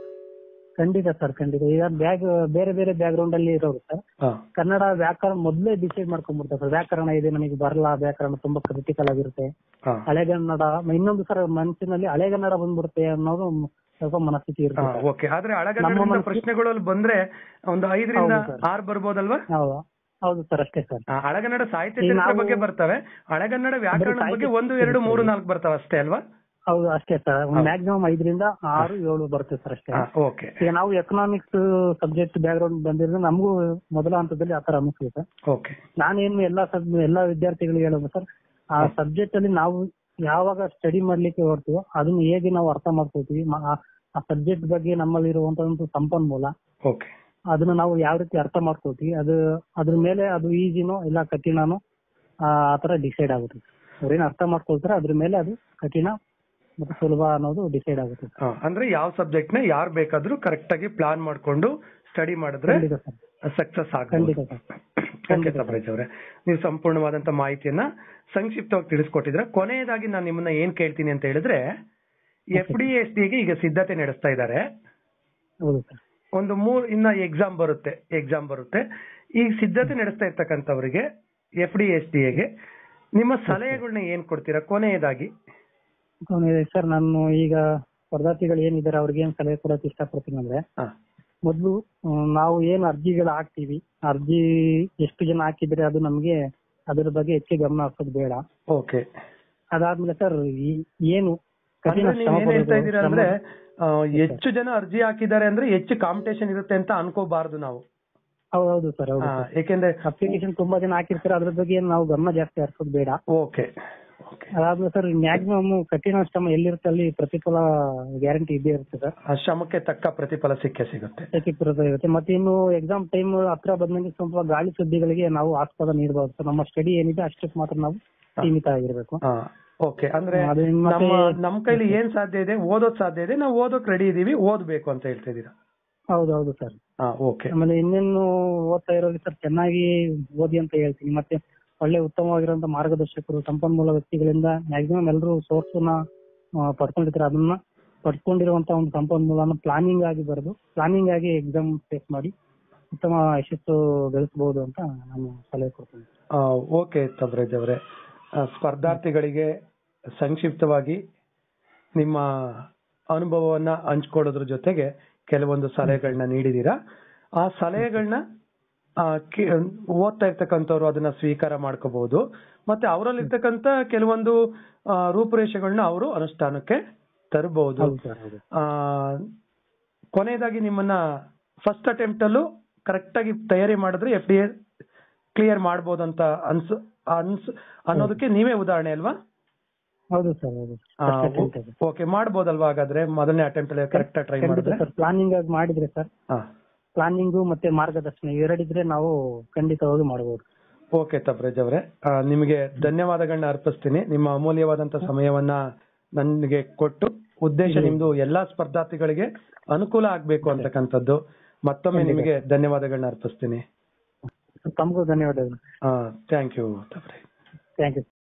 ಖಂಡಿತ ಸರ್ ಖಂಡಿತ ಈಗ ಬ್ಯಾಗ್ ಬೇರೆ ಬೇರೆ ಬ್ಯಾಕ್ ಗ್ರೌಂಡ್ ಅಲ್ಲಿ ಇರೋರು ಸರ್ ಹಾ ಕನ್ನಡ ವ್ಯಾಕರಣ ಮೊದ್ಲೇ ಡಿಸೈಡ್ ಮಾಡ್ಕೊಂಡ್ಬಿಡ್ತಾರೆ ಸರ್ ವ್ಯಾಕರಣ ಇದೆ ನನಗೆ ಬರಲ್ಲ ವ್ಯಾಕರಣ ತುಂಬಾ ಕ್ರಿಟಿಕಲ್ ಆಗಿರುತ್ತೆ ಹಾ ಹಳೆಗನ್ನಡ ಇನ್ನೊಂದು ಸರ್ ಮನಸ್ಸಿನಲ್ಲಿ ಹಳೆಗನ್ನಡ ಬಂದ್ಬಿಡುತ್ತೆ ಅನ್ನೋದು ಸ್ವಲ್ಪ ಮನಸ್ಥಿತಿ ಇರುತ್ತೆ ಸರ್. ಓಕೆ ಆದ್ರೆ ನಮ್ಮ ಅಳಗನ್ನಡದಿಂದ ಮನಸ್ಸು- ಪ್ರಶ್ನೆಗಳಲ್ಲಿ ಬಂದ್ರೆ ಒಂದು ಐದರಿಂದ ಹೌದು ಸರ್. ಆರು ಬರ್ಬೋದಲ್ವಾ ಹೌದು ಹೌದು ಸರ್ ಅಷ್ಟೇ ಸರ್ ಆ, ಹಳಗನ್ನಡ ಸಾಹಿತ್ಯ ಈಗ ಚರಿತ್ರೆ ನಾವು- ಬಗ್ಗೆ ಬರ್ತವೆ ಹಳಗನ್ನಡ ವ್ಯಾಕರಣ ಸಾಹಿತ್ಯ ಬಗ್ಗೆ ಒಂದು ಚರಿತ್ರೆ ಎರಡು ಮೂರು ಇದೆ. ನಾಲ್ಕು ಬರ್ತವೆ ಅಷ್ಟೇ ಅಲ್ವಾ ಹೌದು ಅಷ್ಟೇ ಸರ್ ಹೌದು. ಮ್ಯಾಕ್ಸಿಮಮ್ ಐದರಿಂದ ಆರು ಏಳು ಬರುತ್ತೆ ಸರ್ ಅಷ್ಟೇ ಓಕೆ ಈಗ ನಾವು ಎಕನಾಮಿಕ್ಸ್ ಸಬ್ಜೆಕ್ಟ್ ಬ್ಯಾಕ್ ಗ್ರೌಂಡ್ ಬಂದಿರೋದು ನಮಗೂ ಮೊದಲ ಹಂತದಲ್ಲಿ ಆತರ ಅನಿಸ್ತದೆ ಸರ್ ಓಕೆ ನಾನೇನು ಎಲ್ಲಾ ಸಬ್ ಎಲ್ಲಾ ವಿದ್ಯಾರ್ಥಿಗಳಿಗೆ ಹೇಳೋದು ಸರ್ ಆ ಸಬ್ಜೆಕ್ಟ್ ಅಲ್ಲಿ ನಾವು ಯಾವಾಗ ಸ್ಟಡಿ ಮಾಡ್ಲಿಕ್ಕೆ ಹೊರ್ತೀವೋ ಅದನ್ನ ಹೇಗೆ ನಾವು ಅರ್ಥ ಮಾಡ್ಕೊಳ್ತೀವಿ ಮ- ಆ- ಆ ಸಬ್ಜೆಕ್ಟ್ ಬಗ್ಗೆ ನಮ್ಮಲ್ಲಿ ಇರುವಂತ ಒಂದು ಸಂಪನ್ಮೂಲ ಓಕೆ ಅದನ್ನ ನಾವು ಯಾವ ರೀತಿ ಅರ್ಥ ಮಾಡ್ಕೊಳ್ತೀವಿ ಅದು ಅದ್ರ ಮೇಲೆ ಅದು ಈಸಿನೋ ಇಲ್ಲ ಕಠಿಣನೋ ಆ ತರ ಡಿಸೈಡ್ ಆಗುತ್ತೆ ಅವ್ರೇನ್ ಅರ್ಥ ಮಾಡ್ಕೊಳ್ತಾರೆ ಅದ್ರ ಮೇಲೆ ಅದು ಕಠಿಣ ಮತ್ತೆ ಸುಲಭ ಅನ್ನೋದು ಡಿಸೈಡ್ ಆಗುತ್ತೆ ಆ, ಅಂದ್ರೆ ಯಾವ ಸಬ್ಜೆಕ್ಟ್ ನ ಯಾರು ಬೇಕಾದ್ರೂ ಕರೆಕ್ಟ್ ಆಗಿ ಪ್ಲಾನ್ ಮಾಡ್ಕೊಂಡು ಸ್ಟಡಿ ಮಾಡಿದ್ರೆ ಖಂಡಿತ ಸರ್ ಸಕ್ಸಸ್ ಖಂಡಿತ ಆಗ್ಬೋದು ಸರ್ ಓಕೆ ಖಂಡಿತ. ಸಬ್ರೇಜ್ ಅವರೇ ನೀವು ಸಂಪೂರ್ಣವಾದಂತ ಮಾಹಿತಿಯನ್ನ ಸಂಕ್ಷಿಪ್ತವಾಗಿ ತಿಳಿಸ್ಕೊಟ್ಟಿದ್ರೆ ಕೊನೆಯದಾಗಿ ನಾನು ನಿಮ್ಮನ್ನ ಏನ್ ಕೇಳ್ತೀನಿ ಅಂತ ಹೇಳಿದ್ರೆ ಎಫ್ ಡಿ ಎಸ್ ಗೆ ಈಗ ಸಿದ್ಧತೆ ನಡೆಸ್ತಾ ಇದ್ದಾರೆ ಹೌದು ಸರ್ ಒಂದು ಮೂರ್ ಇನ್ನ ಎಕ್ಸಾಮ್ ಬರುತ್ತೆ ಎಕ್ಸಾಮ್ ಬರುತ್ತೆ ಈಗ ಸಿದ್ಧತೆ ನಡೆಸ್ತಾ ಇರ್ತಕ್ಕಂಥವ್ರಿಗೆ ಎಫ್ ಡಿ ಎಸ್ ಗೆ ನಿಮ್ಮ ಸಲಹೆಗಳನ್ನ ಏನ್ ಕೊಡ್ತೀರಾ ಕೊನೆಯದಾಗಿ ಕೊನೆಯದಾಗಿ ಸರ್ ನಾನು ಈಗ ಸ್ಪರ್ಧಾರ್ಥಿಗಳು ಏನಿದ್ದಾರೆ ಅವ್ರಿಗೆ ಏನ್ ಸಲಹೆ ಕೊಡಕ್ ಇಷ್ಟಪಡ್ತೀನಿ ಅಂದ್ರೆ ಹಾ ಮೊದ್ಲು ಹ್ಮ್, ನಾವು ಏನ್ ಅರ್ಜಿಗಳು ಹಾಕ್ತಿವಿ ಅರ್ಜಿ ಎಷ್ಟು ಜನ ಹಾಕಿದ್ರೆ ಅದು ನಮ್ಗೆ ಅದ್ರ ಬಗ್ಗೆ ಹೆಚ್ಚು ಗಮನ ಹರಿಸೋದು ಬೇಡ ಓಕೆ ಅದಾದ್ಮೇಲೆ ಸರ್ ಏನು ಕಠಿಣ ಅಂದ್ರೆ ನೀವ್ ಶ್ರಮ ಏನ್ ಹೇಳ್ತಾ ಪಡೋದು, ಇದೀರಾ ಶ್ರಮ- ಅಂದ್ರೆ ಆ, ಹೆಚ್ಚು ಜನ ಅರ್ಜಿ ಹಾಕಿದ್ದಾರೆ ಅಂದ್ರೆ ಹೆಚ್ಚು ಕಾಂಪಿಟೇಷನ್ ಇರುತ್ತೆ ಅಂತ ಅನ್ಕೋಬಾರ್ದು ನಾವು ಹೌದು ಹೌದು ಸರ್ ಹೌದು ಆ, ಏಕೆಂದ್ರೆ ಅಪ್ಲಿಕೇಶನ್ ತುಂಬಾ ಜನ ಹಾಕಿರ್ತಾರೆ ಅದ್ರ ಬಗ್ಗೆ ಏನ್ ನಾವು ಗಮನ ಜಾಸ್ತಿ ಹರಿಸೋದು ಬೇಡ ಓಕೆ ಓಕೆ ಅದಾದ್ಮೇಲೆ ಸರ್ ಮ್ಯಾಕ್ಸಿಮಮ್ ಕಠಿಣ ಶ್ರಮ ಎಲ್ಲಿರುತ್ತೆ ಅಲ್ಲಿ ಪ್ರತಿಫಲ ಗ್ಯಾರಂಟಿ ಇದ್ದೇ ಇರುತ್ತೆ ಸರ್ ಆ ಶ್ರಮಕ್ಕೆ ತಕ್ಕ ಪ್ರತಿಫಲ ಸಿಕ್ಕೇ ಸಿಗುತ್ತೆ ಪ್ರತಿಫಲ ಇರುತ್ತೆ ಮತ್ತೆ ಇನ್ನು ಎಕ್ಸಾಮ್ ಟೈಮ್ ಹತ್ರ ಬಂದಂಗೆ ಸ್ವಲ್ಪ ಗಾಳಿ ಸುದ್ದಿಗಳಿಗೆ ನಾವು ಆಸ್ಪದ ನೀಡಬಹುದು ಸರ್ ನಮ್ಮ ಸ್ಟಡಿ ಏನಿದೆ ಅಷ್ಟಕ್ಕೆ ಮಾತ್ರ ನಾವು ಸೀಮಿತ ಆಗಿರ್ಬೇಕು ಓಕೆ ಅಂದ್ರೆ ಅದು ಮತ್ತೆ- ನಮ್ಮ ನಮ್ ಕೈಲಿ ಏನ್ ಸಾಧ್ಯ ಇದೆ ಓದೋದ್ ಸಾಧ್ಯ ಇದೆ ನಾವು ಓದೋಕ್ ರೆಡಿ ಇದೀವಿ ಓದ್ಬೇಕು ಅಂತ ಹೇಳ್ತಾ ಇದೀರಾ ಹೌದು ಹೌದು ಸರ್ ಹಾ ಓಕೆ ಆಮೇಲೆ ಇನ್ನೇನು ಓದ್ತಾ ಇರೋರಿಗೆ ಸರ್ ಚೆನ್ನಾಗಿ ಓದಿ ಅಂತ ಹೇಳ್ತೀನಿ ಮತ್ತೆ ಒಳ್ಳೆ ಉತ್ತಮವಾಗಿರುವಂತ ಮಾರ್ಗದರ್ಶಕರು ಸಂಪನ್ಮೂಲ ವ್ಯಕ್ತಿಗಳಿಂದ ಮ್ಯಾಕ್ಸಿಮಮ್ ಎಲ್ಲರೂ ಸೋರ್ಸ್ ನ ಆ, ಪಡ್ಕೊಂಡಿರ್ತಾರೆ ಅದನ್ನ ಪಡ್ಕೊಂಡಿರುವಂತ ಒಂದು ಸಂಪನ್ಮೂಲನ ಪ್ಲಾನಿಂಗ್ ಆಗಿ ಬರೆದು ಪ್ಲಾನಿಂಗ್ ಆಗಿ ಎಕ್ಸಾಮ್ ಫೇಸ್ ಮಾಡಿ ಉತ್ತಮ ಯಶಸ್ಸು ಗಳಿಸಬಹುದು ಅಂತ ನಾನು ಸಲಹೆ ಕೊಡ್ತೀನಿ ಓಕೆ ತಬ್ರೇಜ್ ಅವರೇ ಆ, ಸ್ಪರ್ಧಾರ್ಥಿಗಳಿಗೆ ಸಂಕ್ಷಿಪ್ತವಾಗಿ ನಿಮ್ಮ ಅನುಭವವನ್ನ ಹಂಚ್ಕೊಳ್ಳೋದ್ರ ಜೊತೆಗೆ ಕೆಲವೊಂದು ಸಲಹೆಗಳನ್ನ ನೀಡಿದೀರಾ ಆ ಸಲಹೆಗಳನ್ನ ಆ, ಕೇ- ಓದ್ತಾ ಇರ್ತಕ್ಕಂಥವ್ರು ಅದನ್ನ ಸ್ವೀಕಾರ ಮಾಡ್ಕೋಬಹುದು ಮತ್ತೆ ಅವರಲ್ಲಿರ್ತಕ್ಕಂಥ ಕೆಲವೊಂದು ಆ, ರೂಪುರೇಷೆಗಳನ್ನ ಅವರು ಅನುಷ್ಠಾನಕ್ಕೆ ತರಬಹುದು ಹೌದು ಸರ್ ಹೌದು ಆ, ಕೊನೆಯದಾಗಿ ನಿಮ್ಮನ್ನ ಫಸ್ಟ್ ಅಟೆಂಪ್ಟ್ ಅಲ್ಲೂ ಕರೆಕ್ಟ್ ಆಗಿ ತಯಾರಿ ಮಾಡಿದ್ರೆ ಎಫ್ ಡಿ ಎ ಕ್ಲಿಯರ್ ಮಾಡ್ಬೋದು ಅಂತ ಅನ್ಸ್ ಅನ್ಸ್ ಅನ್ನೋದಕ್ಕೆ ನೀವೇ ಉದಾಹರಣೆ ಅಲ್ವಾ ಹೌದು ಸರ್ ಹೌದು ಓಕೆ ಮಾಡ್ಬೋದಲ್ವಾ ಹಾಗಾದ್ರೆ ಮೊದಲನೇ ಅಟೆಂಪ್ಟ್ ಅಲ್ಲಿ ಕರೆಕ್ಟ್ ಟ್ರೈ ಮಾಡಿದ್ರೆ ಸರ್ ಪ್ಲಾನಿಂಗ್ ಆಗಿ ಮಾಡಿದ್ರೆ ಸರ್ ಹಾ ಪ್ಲಾನಿಂಗು ಮತ್ತೆ ಮಾರ್ಗದರ್ಶನ ಎರಡಿದ್ರೆ ನಾವು ಖಂಡಿತವಾಗಿ ಮಾಡಬಹುದು ಓಕೆ ತಬ್ರೇಜ್ ಅವರೇ ಆ, ನಿಮಗೆ ಧನ್ಯವಾದಗಳನ್ನ ಅರ್ಪಿಸ್ತೀನಿ ನಿಮ್ಮ ಅಮೂಲ್ಯವಾದಂತ ಸಮಯವನ್ನ ನನಗೆ ಕೊಟ್ಟು ಉದ್ದೇಶ ನಿಮ್ದು ಎಲ್ಲಾ ಸ್ಪರ್ಧಾರ್ಥಿಗಳಿಗೆ ಅನುಕೂಲ ಆಗ್ಬೇಕು ಅಂತಕ್ಕಂಥದ್ದು ಮತ್ತೊಮ್ಮೆ ನಿಮಗೆ ಧನ್ಯವಾದಗಳನ್ನ ಅರ್ಪಿಸ್ತೀನಿ ತಮಗೂ ಧನ್ಯವಾದಗಳು ಥ್ಯಾಂಕ್ ಯು ತಬ್ರೆ ಥ್ಯಾಂಕ್ ಯು